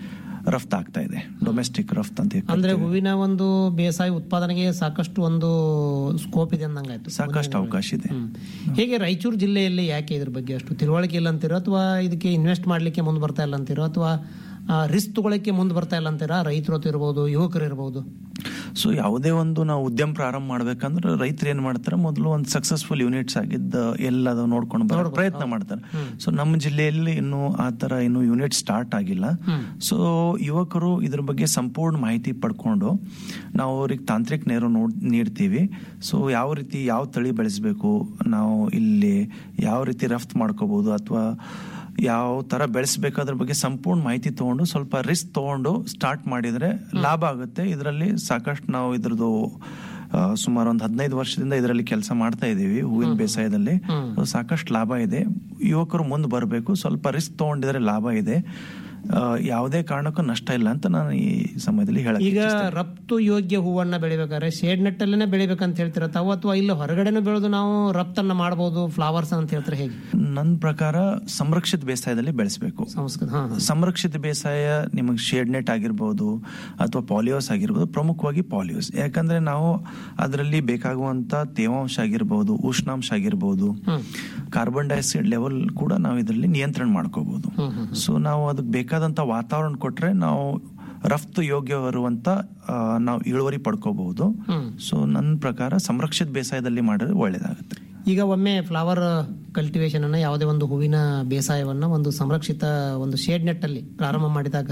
ರಫ್ತು ಆಗ್ತಾ ಇದೆ ಡೊಮೆಸ್ಟಿಕ್ ರಫ್ತು ಅಂತ ಅಂದ್ರೆ ಹೂವಿನ ಒಂದು ಬೇಸಾಯ ಉತ್ಪಾದನೆಗೆ ಸಾಕಷ್ಟು ಒಂದು ಸ್ಕೋಪ್ ಇದೆ ಅಂದಂಗಾಯ್ತು ಸಾಕಷ್ಟು ಅವಕಾಶ ಇದೆ ಹ್ಮ್. ಹೇಗೆ ರಾಯಚೂರು ಜಿಲ್ಲೆಯಲ್ಲಿ ಯಾಕೆ ಇದ್ರ ಬಗ್ಗೆ ಅಷ್ಟು ತಿಳುವಳಿಕೆ ಇಲ್ಲ ಅಂತೀರೋ ಅಥವಾ ಇದಕ್ಕೆ ಇನ್ವೆಸ್ಟ್ ಮಾಡ್ಲಿಕ್ಕೆ ಮುಂದೆ ಬರ್ತಾ ಇಲ್ಲ ಅಂತೀರೋ ಅಥವಾ ರಿಸ್ಕ್ ತಗೊಳಕ್ಕೆ ಮುಂದೆ ಬರ್ತಾ ಇಲ್ಲ ಅಂತೀರಾ ರೈತರು ಇರ್ಬೋದು ಯುವಕರು ಇರ್ಬೋದು ಸೊ ಯಾವುದೇ ಒಂದು ನಾವು ಉದ್ಯಮ ಪ್ರಾರಂಭ ಮಾಡ್ಬೇಕಂದ್ರೆ ರೈತರು ಏನ್ ಮಾಡ್ತಾರೆ ಮೊದಲು ಒಂದು ಸಕ್ಸಸ್ಫುಲ್ ಯೂನಿಟ್ಸ್ ಆಗಿದ್ದ ಎಲ್ಲದ ನೋಡ್ಕೊಂಡು ಬರೋ ಪ್ರಯತ್ನ ಮಾಡ್ತಾರೆ ಸೊ ನಮ್ಮ ಜಿಲ್ಲೆಯಲ್ಲಿ ಇನ್ನು ಆ ತರ ಇನ್ನು ಯೂನಿಟ್ ಸ್ಟಾರ್ಟ್ ಆಗಿಲ್ಲ ಸೊ ಯುವಕರು ಇದ್ರ ಬಗ್ಗೆ ಸಂಪೂರ್ಣ ಮಾಹಿತಿ ಪಡ್ಕೊಂಡು ನಾವು ಅವ್ರಿಗೆ ತಾಂತ್ರಿಕ ನೆರವು ನೋಡ್ ನೀಡ್ತೀವಿ ಸೊ ಯಾವ ರೀತಿ ಯಾವ ತಳಿ ಬೆಳೆಸಬೇಕು ನಾವು ಇಲ್ಲಿ ಯಾವ ರೀತಿ ರಫ್ತು ಮಾಡ್ಕೋಬಹುದು ಅಥವಾ ಯಾವ ತರ ಬೆಳೆಸಬೇಕು ಅದ್ರ ಬಗ್ಗೆ ಸಂಪೂರ್ಣ ಮಾಹಿತಿ ತಗೊಂಡು ಸ್ವಲ್ಪ ರಿಸ್ಕ್ ತಗೊಂಡು ಸ್ಟಾರ್ಟ್ ಮಾಡಿದ್ರೆ ಲಾಭ ಆಗುತ್ತೆ ಇದರಲ್ಲಿ ಸಾಕಷ್ಟು ನಾವು ಇದ್ರದ್ದು ಆ, ಸುಮಾರು ಒಂದು ಹದಿನೈದು ವರ್ಷದಿಂದ ಇದರಲ್ಲಿ ಕೆಲಸ ಮಾಡ್ತಾ ಇದ್ದೀವಿ ಹೂವಿನ ಬೇಸಾಯದಲ್ಲಿ So, ಸಾಕಷ್ಟು ಲಾಭ ಇದೆ ಯುವಕರು ಮುಂದೆ ಬರಬೇಕು ಸ್ವಲ್ಪ ರಿಸ್ಕ್ ತಗೊಂಡಿದ್ರೆ ಲಾಭ ಇದೆ ಆ, ಯಾವುದೇ ಕಾರಣಕ್ಕೂ ನಷ್ಟ ಇಲ್ಲ ಅಂತ ನಾನು ಈ ಸಮಯದಲ್ಲಿ ಹೇಳಕ್ಕೆ ಈಗ ರಫ್ತು ಯೋಗ್ಯ ಹೂವನ್ನ ಬೆಳಿಬೇಕಾದ್ರೆ ಶೇಡ್ ನೆಟ್ಟಲ್ಲೇ ಬೆಳಿಬೇಕಂತ ಹೇಳ್ತೀರ ತಾವು ಅಥವಾ ಇಲ್ಲ ಹೊರಗಡೆನೂ ಬೆಳೆದು ನಾವು ರಫ್ತನ್ನ ಮಾಡಬಹುದು ಫ್ಲವರ್ಸ್ ಅಂತ ಹೇಳ್ತಾರೆ ಹೇಗೆ ನನ್ನ ಪ್ರಕಾರ ಸಂರಕ್ಷಿತ ಬೇಸಾಯದಲ್ಲಿ ಬೆಳೆಸಬೇಕು ಸಂಸ್ಕೃತ ಹಾ ಹಾ. ಸಂರಕ್ಷಿತ ಬೇಸಾಯ ನಿಮಗೆ ಶೇಡ್ ನೆಟ್ ಆಗಿರ್ಬೋದು ಅಥವಾ ಪಾಲಿಯೋಸ್ ಆಗಿರ್ಬೋದು ಪ್ರಮುಖವಾಗಿ ಪಾಲಿಯೋಸ್ ಯಾಕಂದ್ರೆ ನಾವು ಅದರಲ್ಲಿ ಬೇಕಾಗುವಂತ ತೇವಾಂಶ ಆಗಿರ್ಬೋದು ಉಷ್ಣಾಂಶ ಆಗಿರ್ಬೋದು ಕಾರ್ಬನ್ ಡೈಆಕ್ಸೈಡ್ ಲೆವೆಲ್ ಕೂಡ ನಾವು ಇದರಲ್ಲಿ ನಿಯಂತ್ರಣ ಮಾಡ್ಕೋಬಹುದು ಸೊ ನಾವು ಅದಕ್ಕೆ ಬೇಕಾದಂತ ವಾತಾವರಣ ಕೊಟ್ರೆ ನಾವು ರಫ್ತು ಯೋಗ್ಯ ಬರುವಂತ ಆ, ನಾವು ಇಳುವರಿ ಪಡ್ಕೋಬಹುದು ಸೊ ನನ್ನ ಪ್ರಕಾರ ಸಂರಕ್ಷಿತ ಬೇಸಾಯದಲ್ಲಿ ಮಾಡಿದ್ರೆ ಒಳ್ಳೇದಾಗುತ್ತೆ ಈಗ ಒಮ್ಮೆ ಫ್ಲವರ್ ಕಲ್ಟಿವೇಶನ್ ಅನ್ನ ಯಾವುದೇ ಒಂದು ಹೂವಿನ ಬೇಸಾಯವನ್ನ ಒಂದು ಸಂರಕ್ಷಿತ ಒಂದು ಶೇಡ್ ನೆಟ್ ಅಲ್ಲಿ ಪ್ರಾರಂಭ ಮಾಡಿದಾಗ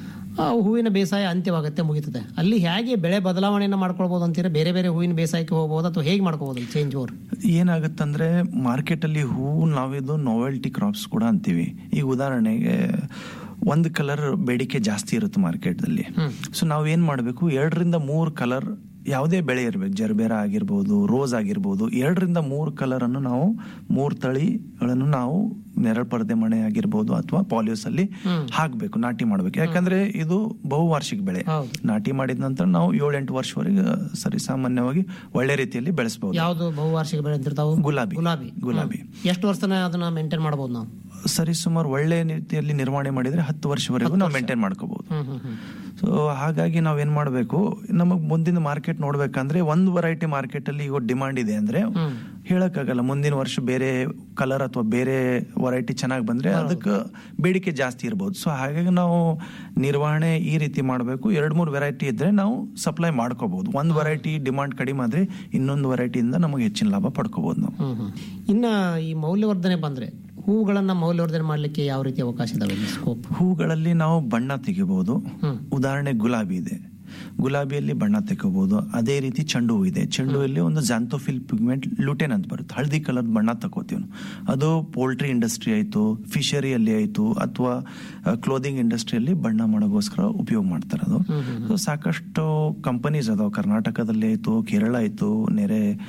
ಆ ಹೂವಿನ ಬೇಸಾಯ ಅಂತ್ಯವಾಗುತ್ತೆ ಮುಗಿತದೆ ಅಲ್ಲಿ ಹೇಗೆ ಬೆಳೆ ಬದಲಾವಣೆಯನ್ನ ಮಾಡ್ಕೊಳ್ಬಹುದು ಅಂತೀರಾ ಬೇರೆ ಬೇರೆ ಹೂವಿನ ಬೇಸಾಯಕ್ಕೆ ಹೋಗಬಹುದು ಅಥವಾ ಹೇಗೆ ಮಾಡ್ಕೋಬಹುದು ಚೇಂಜ್ ಓವರ್ ಏನಾಗುತ್ತಂದ್ರೆ ಮಾರ್ಕೆಟ್ ಅಲ್ಲಿ ಹೂವು ನಾವಿದು ನೋವೆಲ್ಟಿ ಕ್ರಾಪ್ಸ್ ಕೂಡ ಅಂತೀವಿ ಈಗ ಉದಾಹರಣೆಗೆ ಒಂದು ಕಲರ್ ಬೇಡಿಕೆ ಜಾಸ್ತಿ ಇರುತ್ತೆ ಮಾರ್ಕೆಟ್ದಲ್ಲಿ ಸೊ ನಾವ್ ಏನ್ ಮಾಡ್ಬೇಕು ಎರಡರಿಂದ ಮೂರು ಕಲರ್ ಯಾವುದೇ ಬೆಳೆ ಇರ್ಬೇಕು ಜರ್ಬೇರ ಆಗಿರ್ಬೋದು ರೋಸ್ ಆಗಿರ್ಬೋದು ಎರಡರಿಂದ ಮೂರು ಕಲರ್ ಅನ್ನು ನಾವು ಮೂರು ತಳಿಗಳನ್ನು ನಾವು ನೆರಳು ಪರದೆ ಮಣೆ ಆಗಿರ್ಬೋದು ಅಥವಾ ಪಾಲಿಯೋಸ್ ಅಲ್ಲಿ ಹಾಕ್ಬೇಕು ನಾಟಿ ಮಾಡ್ಬೇಕು ಯಾಕಂದ್ರೆ ಇದು ಬಹುವಾರ್ಷಿಕ ಬೆಳೆ ಹೌದು. ನಾಟಿ ಮಾಡಿದ ನಂತರ ನಾವು ಏಳೆಂಟು ವರ್ಷವರೆಗೆ ಸರಿ ಸಾಮಾನ್ಯವಾಗಿ ಒಳ್ಳೆ ರೀತಿಯಲ್ಲಿ ಬೆಳೆಸಬಹುದು ಯಾವುದು ಬಹುವಾರ್ಷಿಕ ಬೆಳೆ ಅಂತಿರ್ತಾವು ಗುಲಾಬಿ. ಗುಲಾಬಿ ಗುಲಾಬಿ. ಹ್ಮ್. ಎಷ್ಟು ವರ್ಷನ ಅದನ್ನ ಮೇಂಟೈನ್ ಮಾಡಬಹುದು ನಾವು ಸರಿ ಸುಮಾರು ಒಳ್ಳೆ ರೀತಿಯಲ್ಲಿ ನಿರ್ವಹಣೆ ಮಾಡಿದ್ರೆ ಹತ್ತು ವರ್ಷವರೆಗೂ ನಾವು ಮೇಂಟೈನ್ ಮಾಡ್ಕೋಬಹುದು ಹ್ಮ್ ಹ್ಮ್ ಹ್ಮ್ ಸೊ ಹಾಗಾಗಿ ನಾವೇನ್ ಮಾಡಬೇಕು ನಮಗ್ ಮುಂದಿನ ಮಾರ್ಕೆಟ್ ನೋಡ್ಬೇಕಂದ್ರೆ ಒಂದು ವೆರೈಟಿ ಮಾರ್ಕೆಟ್ ಅಲ್ಲಿ ಈಗ ಡಿಮಾಂಡ್ ಇದೆ ಅಂದ್ರೆ ಹೇಳಕ್ಕಾಗಲ್ಲ ಮುಂದಿನ ವರ್ಷ ಬೇರೆ ಕಲರ್ ಅಥವಾ ಬೇರೆ ವೆರೈಟಿ ಚೆನ್ನಾಗಿ ಬಂದ್ರೆ ಅದಕ್ಕೆ ಬೇಡಿಕೆ ಜಾಸ್ತಿ ಇರಬಹುದು ಸೊ ಹಾಗಾಗಿ ನಾವು ನಿರ್ವಹಣೆ ಈ ರೀತಿ ಮಾಡಬೇಕು ಎರಡ್ ಮೂರು ವೆರೈಟಿ ಇದ್ರೆ ನಾವು ಸಪ್ಲೈ ಮಾಡ್ಕೋಬಹುದು ಒಂದು ವೆರೈಟಿ ಡಿಮಾಂಡ್ ಕಡಿಮೆ ಆದ್ರೆ ಇನ್ನೊಂದು ವೆರೈಟಿಯಿಂದ ನಮಗೆ ಹೆಚ್ಚಿನ ಲಾಭ ಪಡ್ಕೋಬಹುದು ನಾವು ಹ್ಮ್ ಹ್ಮ್. ಇನ್ನ ಈ ಮೌಲ್ಯವರ್ಧನೆ ಬಂದ್ರೆ ಹೂಗಳನ್ನ ಮೌಲ್ಯವರ್ಧನೆ ಮಾಡ್ಲಿಕ್ಕೆ ಯಾವ ರೀತಿ ಅವಕಾಶ ಇದಾವೆ ಸ್ಕೋಪ್ ಹೂಗಳಲ್ಲಿ ನಾವು ಬಣ್ಣ ತೆಗಿಬಹುದು ಉದಾಹರಣೆ ಗುಲಾಬಿ ಇದೆ ಗುಲಾಬಿಯಲ್ಲಿ ಬಣ್ಣ ತೆಗೋಬಹುದು ಅದೇ ರೀತಿ ಚೆಂಡು ಹೂ ಇದೆ ಚೆಂಡು ಹೂವಲ್ಲಿ ಒಂದು ಜಾಂತೋಫಿಲ್ ಪಿಗ್ಮೆಂಟ್ ಲುಟೆನ್ ಅಂತ ಬರುತ್ತೆ ಹಳದಿ ಕಲರ್ ಬಣ್ಣ ತಗೋತೀವಿ ನಾವು ಅದು ಪೋಲ್ಟ್ರಿ ಇಂಡಸ್ಟ್ರಿ ಆಯ್ತು ಫಿಶರಿಯಲ್ಲಿ ಆಯ್ತು ಅಥವಾ ಕ್ಲೋದಿಂಗ್ ಇಂಡಸ್ಟ್ರಿಯಲ್ಲಿ ಬಣ್ಣ ಮಾಡೋಗೋಸ್ಕರ ಉಪಯೋಗ ಮಾಡ್ತಾರೆ ಅದು ಸೊ ಸಾಕಷ್ಟು ಕಂಪನೀಸ್ ಅದಾವ ಕರ್ನಾಟಕದಲ್ಲಿ ಆಯ್ತು ಕೇರಳ ಆಯ್ತು ನೆರೆ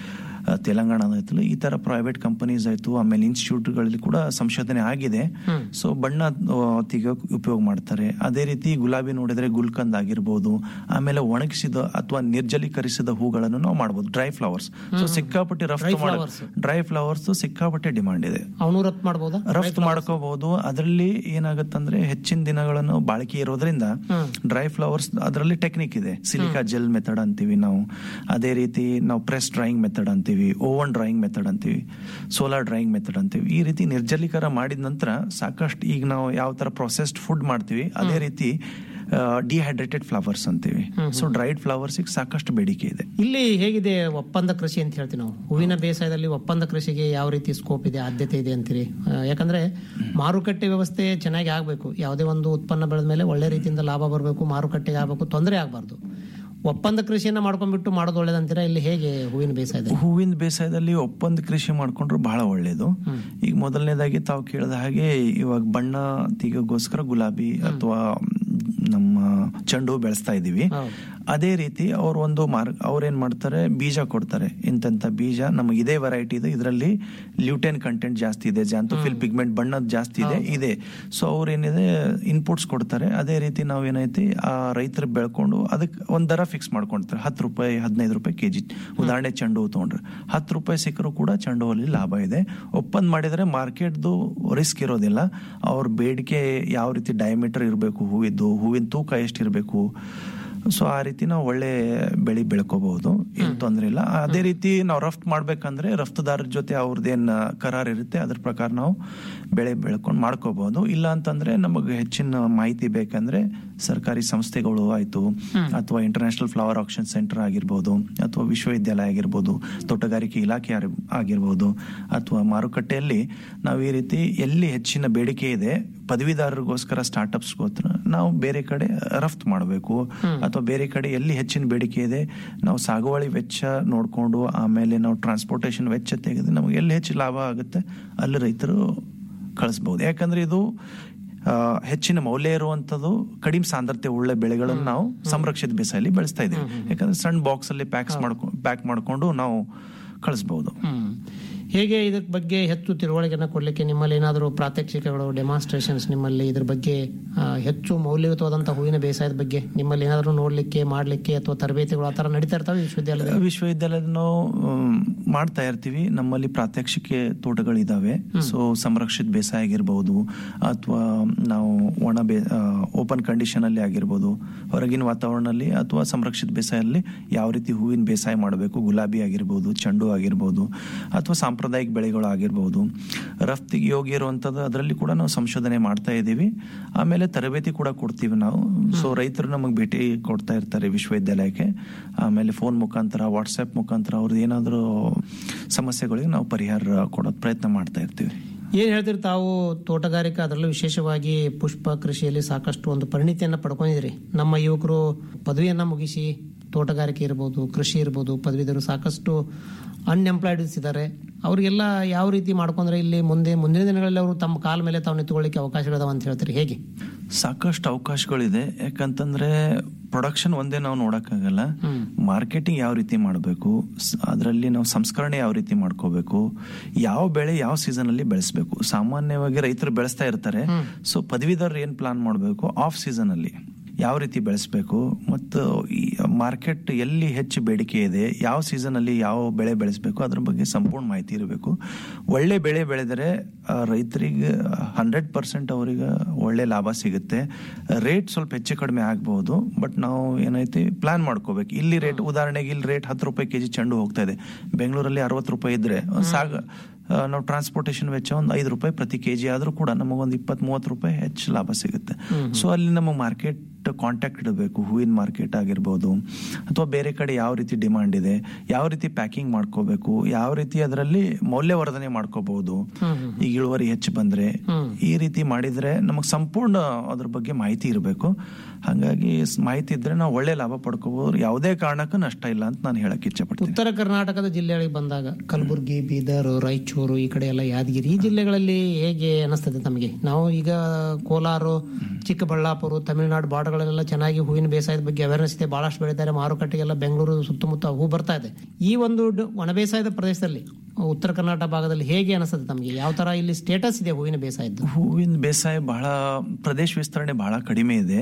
ಆ, ತೆಲಂಗಾಣ ಆಯ್ತು ಈ ತರ ಪ್ರೈವೇಟ್ ಕಂಪನೀಸ್ ಆಯ್ತು ಆಮೇಲೆ ಇನ್ಸ್ಟಿಟ್ಯೂಟ್ಗಳಲ್ಲಿ ಕೂಡ ಸಂಶೋಧನೆ ಆಗಿದೆ ಸೊ ಬಣ್ಣ ಆ, ತೆಗಿಯೋಕ್ ಉಪಯೋಗ ಮಾಡ್ತಾರೆ ಅದೇ ರೀತಿ ಗುಲಾಬಿ ನೋಡಿದ್ರೆ ಗುಲ್ಕಂದ್ ಆಗಿರ್ಬೋದು ಆಮೇಲೆ ಒಣಗಿಸಿದ ಅಥವಾ ನಿರ್ಜಲೀಕರಿಸಿದ ಹೂಗಳನ್ನು ನಾವು ಮಾಡಬಹುದು ಡ್ರೈ ಫ್ಲವರ್ಸ್ ಸೊ ಸಿಕ್ಕಾಪಟ್ಟೆ ರಫ್ತು Dry ಮಾಡ flowers. ಡ್ರೈ ಫ್ಲವರ್ಸ್ ಸಿಕ್ಕಾಪಟ್ಟೆ ಡಿಮಾಂಡ್ ಇದೆ ಅವನು ರಫ್ತು ಮಾಡ್ಬೋದಾ ರಫ್ತು ಮಾಡ್ಕೋಬಹುದು ಅದರಲ್ಲಿ ಏನಾಗುತ್ತಂದ್ರೆ ಹೆಚ್ಚಿನ ದಿನಗಳನ್ನು ಬಾಳಿಕೆ ಇರೋದ್ರಿಂದ ಡ್ರೈ ಫ್ಲವರ್ಸ್ ಅದರಲ್ಲಿ ಟೆಕ್ನಿಕ್ ಇದೆ ಸಿಲಿಕಾ ಜೆಲ್ ಮೆಥಡ್ ಅಂತೀವಿ ನಾವು ಅದೇ ರೀತಿ ನಾವು ಪ್ರೆಸ್ ಡ್ರಾಯಿಂಗ್ ಮೆಥಡ್ ಅಂತೀವಿ ಓವನ್ ಡ್ರಾಯಿಂಗ್ ಮೆಥಡ್ ಅಂತೀವಿ ಸೋಲಾರ್ ಡ್ರಾಯಿಂಗ್ ಮೆಥಡ್ ಅಂತೀವಿ ಈ ರೀತಿ ನಿರ್ಜಲೀಕರ ಮಾಡಿದ ನಂತರ ಸಾಕಷ್ಟು ಈಗ ನಾವು ಯಾವ ತರ ಪ್ರೊಸೆಸ್ಡ್ ಫುಡ್ ಮಾಡ್ತೀವಿ ಅದೇ ರೀತಿ ಡಿಹೈಡ್ರೇಟೆಡ್ ಫ್ಲವರ್ಸ್ ಅಂತೀವಿ ಸೊ ಡ್ರೈಡ್ ಫ್ಲವರ್ಸ್ ಸಾಕಷ್ಟು ಬೇಡಿಕೆ ಇದೆ ಇಲ್ಲಿ ಹೇಗಿದೆ ಒಪ್ಪಂದ ಕೃಷಿ ಅಂತ ಹೇಳ್ತೀವಿ ನಾವು ಹೂವಿನ ಬೇಸಾಯದಲ್ಲಿ ಒಪ್ಪಂದ ಕೃಷಿಗೆ ಯಾವ ರೀತಿ ಸ್ಕೋಪ್ ಇದೆ ಆದ್ಯತೆ ಇದೆ ಅಂತೀರಿ ಆ, ಯಾಕಂದ್ರೆ ಮಾರುಕಟ್ಟೆ ವ್ಯವಸ್ಥೆ ಚೆನ್ನಾಗಿ ಆಗಬೇಕು ಯಾವುದೇ ಒಂದು ಉತ್ಪನ್ನ ಬೆಳೆದ ಮೇಲೆ ಒಳ್ಳೆ ರೀತಿಯಿಂದ ಲಾಭ ಬರಬೇಕು ಮಾರುಕಟ್ಟೆಗೆ ಆಗಬೇಕು ತೊಂದರೆ ಆಗಬಾರ್ದು ಒಪ್ಪಂದ ಕೃಷಿಯನ್ನ ಮಾಡ್ಕೊಂಡ್ಬಿಟ್ಟು ಮಾಡೋದು ಒಳ್ಳೇದಂತೀರಾ ಇಲ್ಲಿ ಹೇಗೆ ಹೂವಿನ ಬೇಸಾಯದಲ್ಲಿ ಹೂವಿನ ಬೇಸಾಯದಲ್ಲಿ ಒಪ್ಪಂದ ಕೃಷಿ ಮಾಡ್ಕೊಂಡ್ರು ಬಹಳ ಒಳ್ಳೇದು ಈಗ ಮೊದಲನೇದಾಗಿ ತಾವು ಕೇಳಿದ ಹಾಗೆ ಇವಾಗ ಬಣ್ಣ ತೆಗಿಯೋಗೋಸ್ಕರ ಗುಲಾಬಿ ಅಥವಾ ನಮ್ಮ ಚೆಂಡು ಹೂ ಬೆಳೆಸ್ತಾ ಇದೀವಿ ಅದೇ ರೀತಿ ಅವ್ರು ಒಂದು ಮಾರ್ ಅವ್ರೇನ್ ಮಾಡ್ತಾರೆ ಬೀಜ ಕೊಡ್ತಾರೆ ಇಂತೆಂತ ಬೀಜ ನಮಗೆ ಇದೇ ವೆರೈಟಿ ಇದೆ ಇದರಲ್ಲಿ ಲ್ಯೂಟೆನ್ ಕಂಟೆಂಟ್ ಜಾಸ್ತಿ ಇದೆ ಜಾಂತೋಫಿಲ್ ಪಿಗ್ಮೆಂಟ್ ಬಣ್ಣದ ಜಾಸ್ತಿ ಇದೆ ಇದೆ ಸೊ ಅವ್ರೇನಿದೆ ಇನ್ಪುಟ್ಸ್ ಕೊಡ್ತಾರೆ ಅದೇ ರೀತಿ ನಾವು ಏನೈತಿ ಆ ರೈತರು ಬೆಳ್ಕೊಂಡು ಅದಕ್ಕೆ ಒಂದ್ ದರ ಫಿಕ್ಸ್ ಮಾಡ್ಕೊಂತಾರೆ ಹತ್ತು ರೂಪಾಯಿ ಹದಿನೈದು ರೂಪಾಯಿ ಕೆಜಿ ಉದಾಹರಣೆ ಚೆಂಡು ಹೂ ತಗೊಂಡ್ರೆ ಹತ್ತು ರೂಪಾಯಿ ಸಿಕ್ಕರೂ ಕೂಡ ಚೆಂಡು ಹೂವಲ್ಲಿ ಲಾಭ ಇದೆ ಒಪ್ಪಂದ ಮಾಡಿದ್ರೆ ಮಾರ್ಕೆಟ್ದು ರಿಸ್ಕ್ ಇರೋದಿಲ್ಲ ಅವ್ರ ಬೇಡಿಕೆ ಯಾವ ರೀತಿ ಡಯಾಮೀಟರ್ ಇರಬೇಕು ಹೂವಿದ್ದು ಹೂವಿನ ತೂಕ ಎಷ್ಟಿರಬೇಕು ಸೊ ಆ ರೀತಿ ನಾವು ಒಳ್ಳೆ ಬೆಳೆ ಬೆಳ್ಕೋಬಹುದು ಏನು ತೊಂದರೆ ಇಲ್ಲ ಅದೇ ರೀತಿ ನಾವು ರಫ್ತು ಮಾಡ್ಬೇಕಂದ್ರೆ ರಫ್ತುದಾರರ ಜೊತೆ ಅವ್ರದ್ದೇನ್ ಕರಾರ್ ಇರುತ್ತೆ ಅದ್ರ ಪ್ರಕಾರ ನಾವು ಬೆಳೆ ಬೆಳ್ಕೊಂಡು ಮಾಡ್ಕೋಬಹುದು ಇಲ್ಲ ಅಂತಂದ್ರೆ ನಮಗೆ ಹೆಚ್ಚಿನ ಮಾಹಿತಿ ಬೇಕಂದ್ರೆ ಸರ್ಕಾರಿ ಸಂಸ್ಥೆಗಳು ಆಯ್ತು ಅಥವಾ ಇಂಟರ್ನ್ಯಾಷನಲ್ ಫ್ಲವರ್ ಆಕ್ಷನ್ ಸೆಂಟರ್ ಆಗಿರ್ಬೋದು ಅಥವಾ ವಿಶ್ವವಿದ್ಯಾಲಯ ಆಗಿರ್ಬೋದು ತೋಟಗಾರಿಕೆ ಇಲಾಖೆ ಆರ್- ಆಗಿರ್ಬೋದು ಅಥವಾ ಮಾರುಕಟ್ಟೆಯಲ್ಲಿ ನಾವು ಈ ರೀತಿ ಎಲ್ಲಿ ಹೆಚ್ಚಿನ ಬೇಡಿಕೆ ಇದೆ ಪದವೀಧರರಿಗೋಸ್ಕರ ಸ್ಟಾರ್ಟ್ಅಪ್ಸ್ಗೋಸ್ಕರ ನಾವು ಬೇರೆ ಕಡೆ ರಫ್ತು ಮಾಡಬೇಕು ಅಥವಾ ಬೇರೆ ಕಡೆ ಎಲ್ಲಿ ಹೆಚ್ಚಿನ ಬೇಡಿಕೆ ಇದೆ ನಾವು ಸಾಗುವಳಿ ವೆಚ್ಚ ನೋಡಿಕೊಂಡು ಆಮೇಲೆ ನಾವು ಟ್ರಾನ್ಸ್ಪೋರ್ಟೇಷನ್ ವೆಚ್ಚ ತೆಗೆದು ನಮಗೆ ಎಲ್ಲಿ ಹೆಚ್ಚು ಲಾಭ ಆಗುತ್ತೆ ಅಲ್ಲಿ ರೈತರು ಕಳಿಸ್ಬಹುದು ಯಾಕಂದ್ರೆ ಇದು ಆ, ಹೆಚ್ಚಿನ ಮೌಲ್ಯ ಇರುವಂತದ್ದು ಕಡಿಮೆ ಸಾಂದ್ರತೆ ಉಳ್ಳ ಬೆಳೆಗಳನ್ನು ನಾವು ಸಂರಕ್ಷಿತ ಬೇಸಾಯಲ್ಲಿ ಬೆಳೆಸ್ತಾ ಇದ್ದೀವಿ ಯಾಕಂದ್ರೆ ಸಣ್ಣ ಬಾಕ್ಸ್ ಅಲ್ಲಿ ಪ್ಯಾಕ್ಸ್ ಮಾಡ್ಕೊಂಡು ಪ್ಯಾಕ್ ಮಾಡ್ಕೊಂಡು ನಾವು ಕಳಿಸ್ಬಹುದು ಹ್ಮ್. ಹೇಗೆ ಇದರ ಬಗ್ಗೆ ಹೆಚ್ಚು ತಿಳುವಳಿಕೆನ ಕೊಡ್ಲಿಕ್ಕೆ ನಿಮ್ಮಲ್ಲಿ ಏನಾದರೂ ಪ್ರಾತ್ಯಕ್ಷಿಕೆಗಳು ಡೆಮಾನ್ಸ್ಟ್ರೇಷನ್ಸ್ ನಿಮ್ಮಲ್ಲಿ ಇದ್ರ ಬಗ್ಗೆ ಆ, ಹೆಚ್ಚು ಮೌಲ್ಯಯುತವಾದಂತಹ ಹೂವಿನ ಬೇಸಾಯದ ಬಗ್ಗೆ ನಿಮ್ಮಲ್ಲಿ ಏನಾದರೂ ನೋಡ್ಲಿಕ್ಕೆ ಮಾಡ್ಲಿಕ್ಕೆ ಅಥವಾ ತರಬೇತಿಗಳು ಆ ತರ ನಡೀತಾ ಇರ್ತಾವೆ ವಿಶ್ವವಿದ್ಯಾಲಯದಲ್ಲಿ ವಿಶ್ವವಿದ್ಯಾಲಯದ ನಾವು ಮ್, ಮಾಡ್ತಾ ಇರ್ತೀವಿ ನಮ್ಮಲ್ಲಿ ಪ್ರಾತ್ಯಕ್ಷಿಕೆ ತೋಟಗಳಿದಾವೆ ಸೊ ಸಂರಕ್ಷಿತ ಬೇಸಾಯ ಆಗಿರ್ಬೋದು ಅಥವಾ ನಾವು ಒಣ ಬೇ ಓಪನ್ ಕಂಡೀಷನ್ ಅಲ್ಲಿ ಆಗಿರ್ಬೋದು ಹೊರಗಿನ ವಾತಾವರಣದಲ್ಲಿ ಅಥವಾ ಸಂರಕ್ಷಿತ ಬೇಸಾಯಲ್ಲಿ ಯಾವ ರೀತಿ ಹೂವಿನ ಬೇಸಾಯ ಮಾಡಬೇಕು ಗುಲಾಬಿ ಆಗಿರ್ಬೋದು ಚೆಂಡು ಆಗಿರ್ಬೋದು ಅಥವಾ ಸಾಂಪ್ರದಾಯಿಕ ಬೆಳೆಗಳು ಆಗಿರ್ಬೋದು ರಫ್ತಿಗೆ ಯೋಗ್ಯ ಇರುವಂತದ್ದು ಅದರಲ್ಲಿ ಕೂಡ ನಾವು ಸಂಶೋಧನೆ ಮಾಡ್ತಾ ಇದ್ದೀವಿ ಆಮೇಲೆ ತರಬೇತಿ ಕೂಡ ಕೊಡ್ತೀವಿ ನಾವು ಸೊ ರೈತರು ನಮಗೆ ಭೇಟಿ ಕೊಡ್ತಾ ಇರ್ತಾರೆ ವಿಶ್ವವಿದ್ಯಾಲಯಕ್ಕೆ ಆಮೇಲೆ ಫೋನ್ ಮುಖಾಂತರ ವಾಟ್ಸ್ಆಪ್ ಮುಖಾಂತರ ಅವ್ರದ್ದು ಏನಾದರೂ ಸಮಸ್ಯೆಗಳಿಗೆ ನಾವು ಪರಿಹಾರ ಕೊಡೋದು ಪ್ರಯತ್ನ ಮಾಡ್ತಾ ಇರ್ತೀವಿ ಏನ್ ಹೇಳ್ತೀರಿ ತಾವು ತೋಟಗಾರಿಕೆ ಅದರಲ್ಲೂ ವಿಶೇಷವಾಗಿ ಪುಷ್ಪ ಕೃಷಿಯಲ್ಲಿ ಸಾಕಷ್ಟು ಒಂದು ಪರಿಣಿತಿಯನ್ನ ಪಡ್ಕೊಂಡಿದ್ರಿ ನಮ್ಮ ಯುವಕರು ಪದವಿಯನ್ನ ಮುಗಿಸಿ ತೋಟಗಾರಿಕೆ ಇರ್ಬೋದು ಕೃಷಿ ಇರ್ಬೋದು ಪದವೀಧರು ಸಾಕಷ್ಟು ಅನ್ಎಂಪ್ಲಾಯ್ಡ್ಸ್ ಇದ್ದಾರೆ ಅವರಿಗೆಲ್ಲ ಯಾವ ರೀತಿ ಮಾಡ್ಕೊಂಡ್ರೆ ಇಲ್ಲಿ ಮುಂದೆ ಮುಂದಿನ ದಿನಗಳಲ್ಲಿ ಅವರು ತಮ್ಮ ಕಾಲ ಮೇಲೆ ತಾವು ನಿಂತ್ಕೊಳ್ಳಿಕ್ಕೆ ಅವಕಾಶಗಳಿದಾವ ಅಂತ ಹೇಳ್ತೀರಿ ಹೇಗೆ ಸಾಕಷ್ಟು ಅವಕಾಶಗಳಿದೆ ಯಾಕಂತಂದ್ರೆ ಪ್ರೊಡಕ್ಷನ್ ಒಂದೇ ನಾವು ನೋಡಕ್ಕಾಗಲ್ಲ ಮಾರ್ಕೆಟಿಂಗ್ ಯಾವ ರೀತಿ ಮಾಡಬೇಕು ಅದರಲ್ಲಿ ನಾವು ಸಂಸ್ಕರಣೆ ಯಾವ ರೀತಿ ಮಾಡ್ಕೋಬೇಕು ಯಾವ ಬೆಳೆ ಯಾವ ಸೀಸನ್ ಅಲ್ಲಿ ಬೆಳೆಸಬೇಕು ಸಾಮಾನ್ಯವಾಗಿ ರೈತರು ಬೆಳೆಸ್ತಾ ಇರ್ತಾರೆ ಸೊ ಪದವೀಧರರು ಏನ್ ಪ್ಲಾನ್ ಮಾಡಬೇಕು ಆಫ್ ಸೀಸನ್ ಅಲ್ಲಿ ಯಾವ ರೀತಿ ಬೆಳೆಸಬೇಕು ಮತ್ತು ಈ ಮಾರ್ಕೆಟ್ ಎಲ್ಲಿ ಹೆಚ್ಚು ಬೇಡಿಕೆ ಇದೆ ಯಾವ ಸೀಸನ್ ಅಲ್ಲಿ ಯಾವ ಬೆಳೆ ಬೆಳೆಸಬೇಕು ಅದ್ರ ಬಗ್ಗೆ ಸಂಪೂರ್ಣ ಮಾಹಿತಿ ಇರಬೇಕು ಒಳ್ಳೆ ಬೆಳೆ ಬೆಳೆದರೆ ಆ, ರೈತರಿಗೆ ಹಂಡ್ರೆಡ್ ಪರ್ಸೆಂಟ್ ಅವರಿಗೆ ಒಳ್ಳೆ ಲಾಭ ಸಿಗುತ್ತೆ ರೇಟ್ ಸ್ವಲ್ಪ ಹೆಚ್ಚು ಕಡಿಮೆ ಆಗ್ಬಹುದು ಬಟ್ ನಾವು ಏನೈತಿ ಪ್ಲಾನ್ ಮಾಡ್ಕೋಬೇಕು ಇಲ್ಲಿ ರೇಟ್ ಉದಾಹರಣೆಗೆ ಇಲ್ಲಿ ರೇಟ್ ಹತ್ತು ರೂಪಾಯಿ ಕೆಜಿ ಚೆಂಡು ಹೋಗ್ತಾ ಇದೆ ಬೆಂಗಳೂರಲ್ಲಿ ಅರವತ್ತು ರೂಪಾಯಿ ಇದ್ರೆ ಒಂದ್ ಸಾಗ ಆ, ನಾವು ಟ್ರಾನ್ಸ್ಪೋರ್ಟೇಷನ್ ವೆಚ್ಚ ಒಂದು ಐದು ರೂಪಾಯಿ ಪ್ರತಿ ಕೆಜಿ ಆದ್ರೂ ಕೂಡ ನಮಗೊಂದು ಇಪ್ಪತ್ತ್ ಮೂವತ್ತು ರೂಪಾಯಿ ಹೆಚ್ಚು ಲಾಭ ಸಿಗುತ್ತೆ ಸೊ ಅಲ್ಲಿ ನಮ್ಮ ಮಾರ್ಕೆಟ್ ಕಾಂಟ್ಯಾಕ್ಟ್ ಇಡಬೇಕು ಹೂವಿನ ಮಾರ್ಕೆಟ್ ಆಗಿರ್ಬೋದು ಅಥವಾ ಬೇರೆ ಕಡೆ ಯಾವ ರೀತಿ ಡಿಮಾಂಡ್ ಇದೆ ಯಾವ ರೀತಿ ಪ್ಯಾಕಿಂಗ್ ಮಾಡ್ಕೋಬೇಕು ಯಾವ ರೀತಿ ಅದರಲ್ಲಿ ಮೌಲ್ಯವರ್ಧನೆ ಮಾಡ್ಕೋಬಹುದು ಈಗ ಇಳುವರಿ ಹೆಚ್ಚು ಬಂದ್ರೆ ಈ ರೀತಿ ಮಾಡಿದ್ರೆ ನಮಗೆ ಸಂಪೂರ್ಣ ಅದ್ರ ಬಗ್ಗೆ ಮಾಹಿತಿ ಇರಬೇಕು ಹಾಗಾಗಿ ಸ್- ಮಾಹಿತಿ ಇದ್ರೆ ನಾವು ಒಳ್ಳೆ ಲಾಭ ಪಡ್ಕೋಬಹುದು ಯಾವುದೇ ಕಾರಣಕ್ಕೂ ನಷ್ಟ ಇಲ್ಲ ಅಂತ ನಾನು ಹೇಳಕ್ ಇಚ್ಛೆ ಪಡ್ತೀನಿ ಉತ್ತರ ಕರ್ನಾಟಕದ ಜಿಲ್ಲೆಗಳಿಗೆ ಬಂದಾಗ ಕಲಬುರಗಿ ಬೀದರ್ ರಾಯಚೂರು ಈ ಕಡೆ ಎಲ್ಲ ಯಾದಗಿರಿ ಈ ಜಿಲ್ಲೆಗಳಲ್ಲಿ ಹೇಗೆ ಅನಿಸ್ತದೆ ತಮಗೆ ನಾವು ಈಗ ಕೋಲಾರ ಚಿಕ್ಕಬಳ್ಳಾಪುರ ತಮಿಳುನಾಡು ಬಾರ್ಡರ್ ತೋಟಗಳಲ್ಲೆಲ್ಲ ಚೆನ್ನಾಗಿ ಹೂವಿನ ಬೇಸಾಯದ ಬಗ್ಗೆ ಅವೇರ್ನೆಸ್ ಇದೆ ಬಹಳಷ್ಟು ಬೆಳೀತಾರೆ ಮಾರುಕಟ್ಟೆಗೆಲ್ಲ ಬೆಂಗಳೂರು ಸುತ್ತಮುತ್ತ ಹೂ ಬರ್ತಾ ಇದೆ ಈ ಒಂದು ಡ- ಒಣ ಬೇಸಾಯದ ಪ್ರದೇಶದಲ್ಲಿ ಉತ್ತರ ಕರ್ನಾಟಕ ಭಾಗದಲ್ಲಿ ಹೇಗೆ ಅನಿಸುತ್ತೆ ತಮಗೆ ಯಾವ ತರ ಇಲ್ಲಿ ಸ್ಟೇಟಸ್ ಇದೆ ಹೂವಿನ ಬೇಸಾಯದ್ದು ಹೂವಿನ ಬೇಸಾಯ ಬಹಳ ಪ್ರದೇಶ ವಿಸ್ತರಣೆ ಬಹಳ ಕಡಿಮೆ ಇದೆ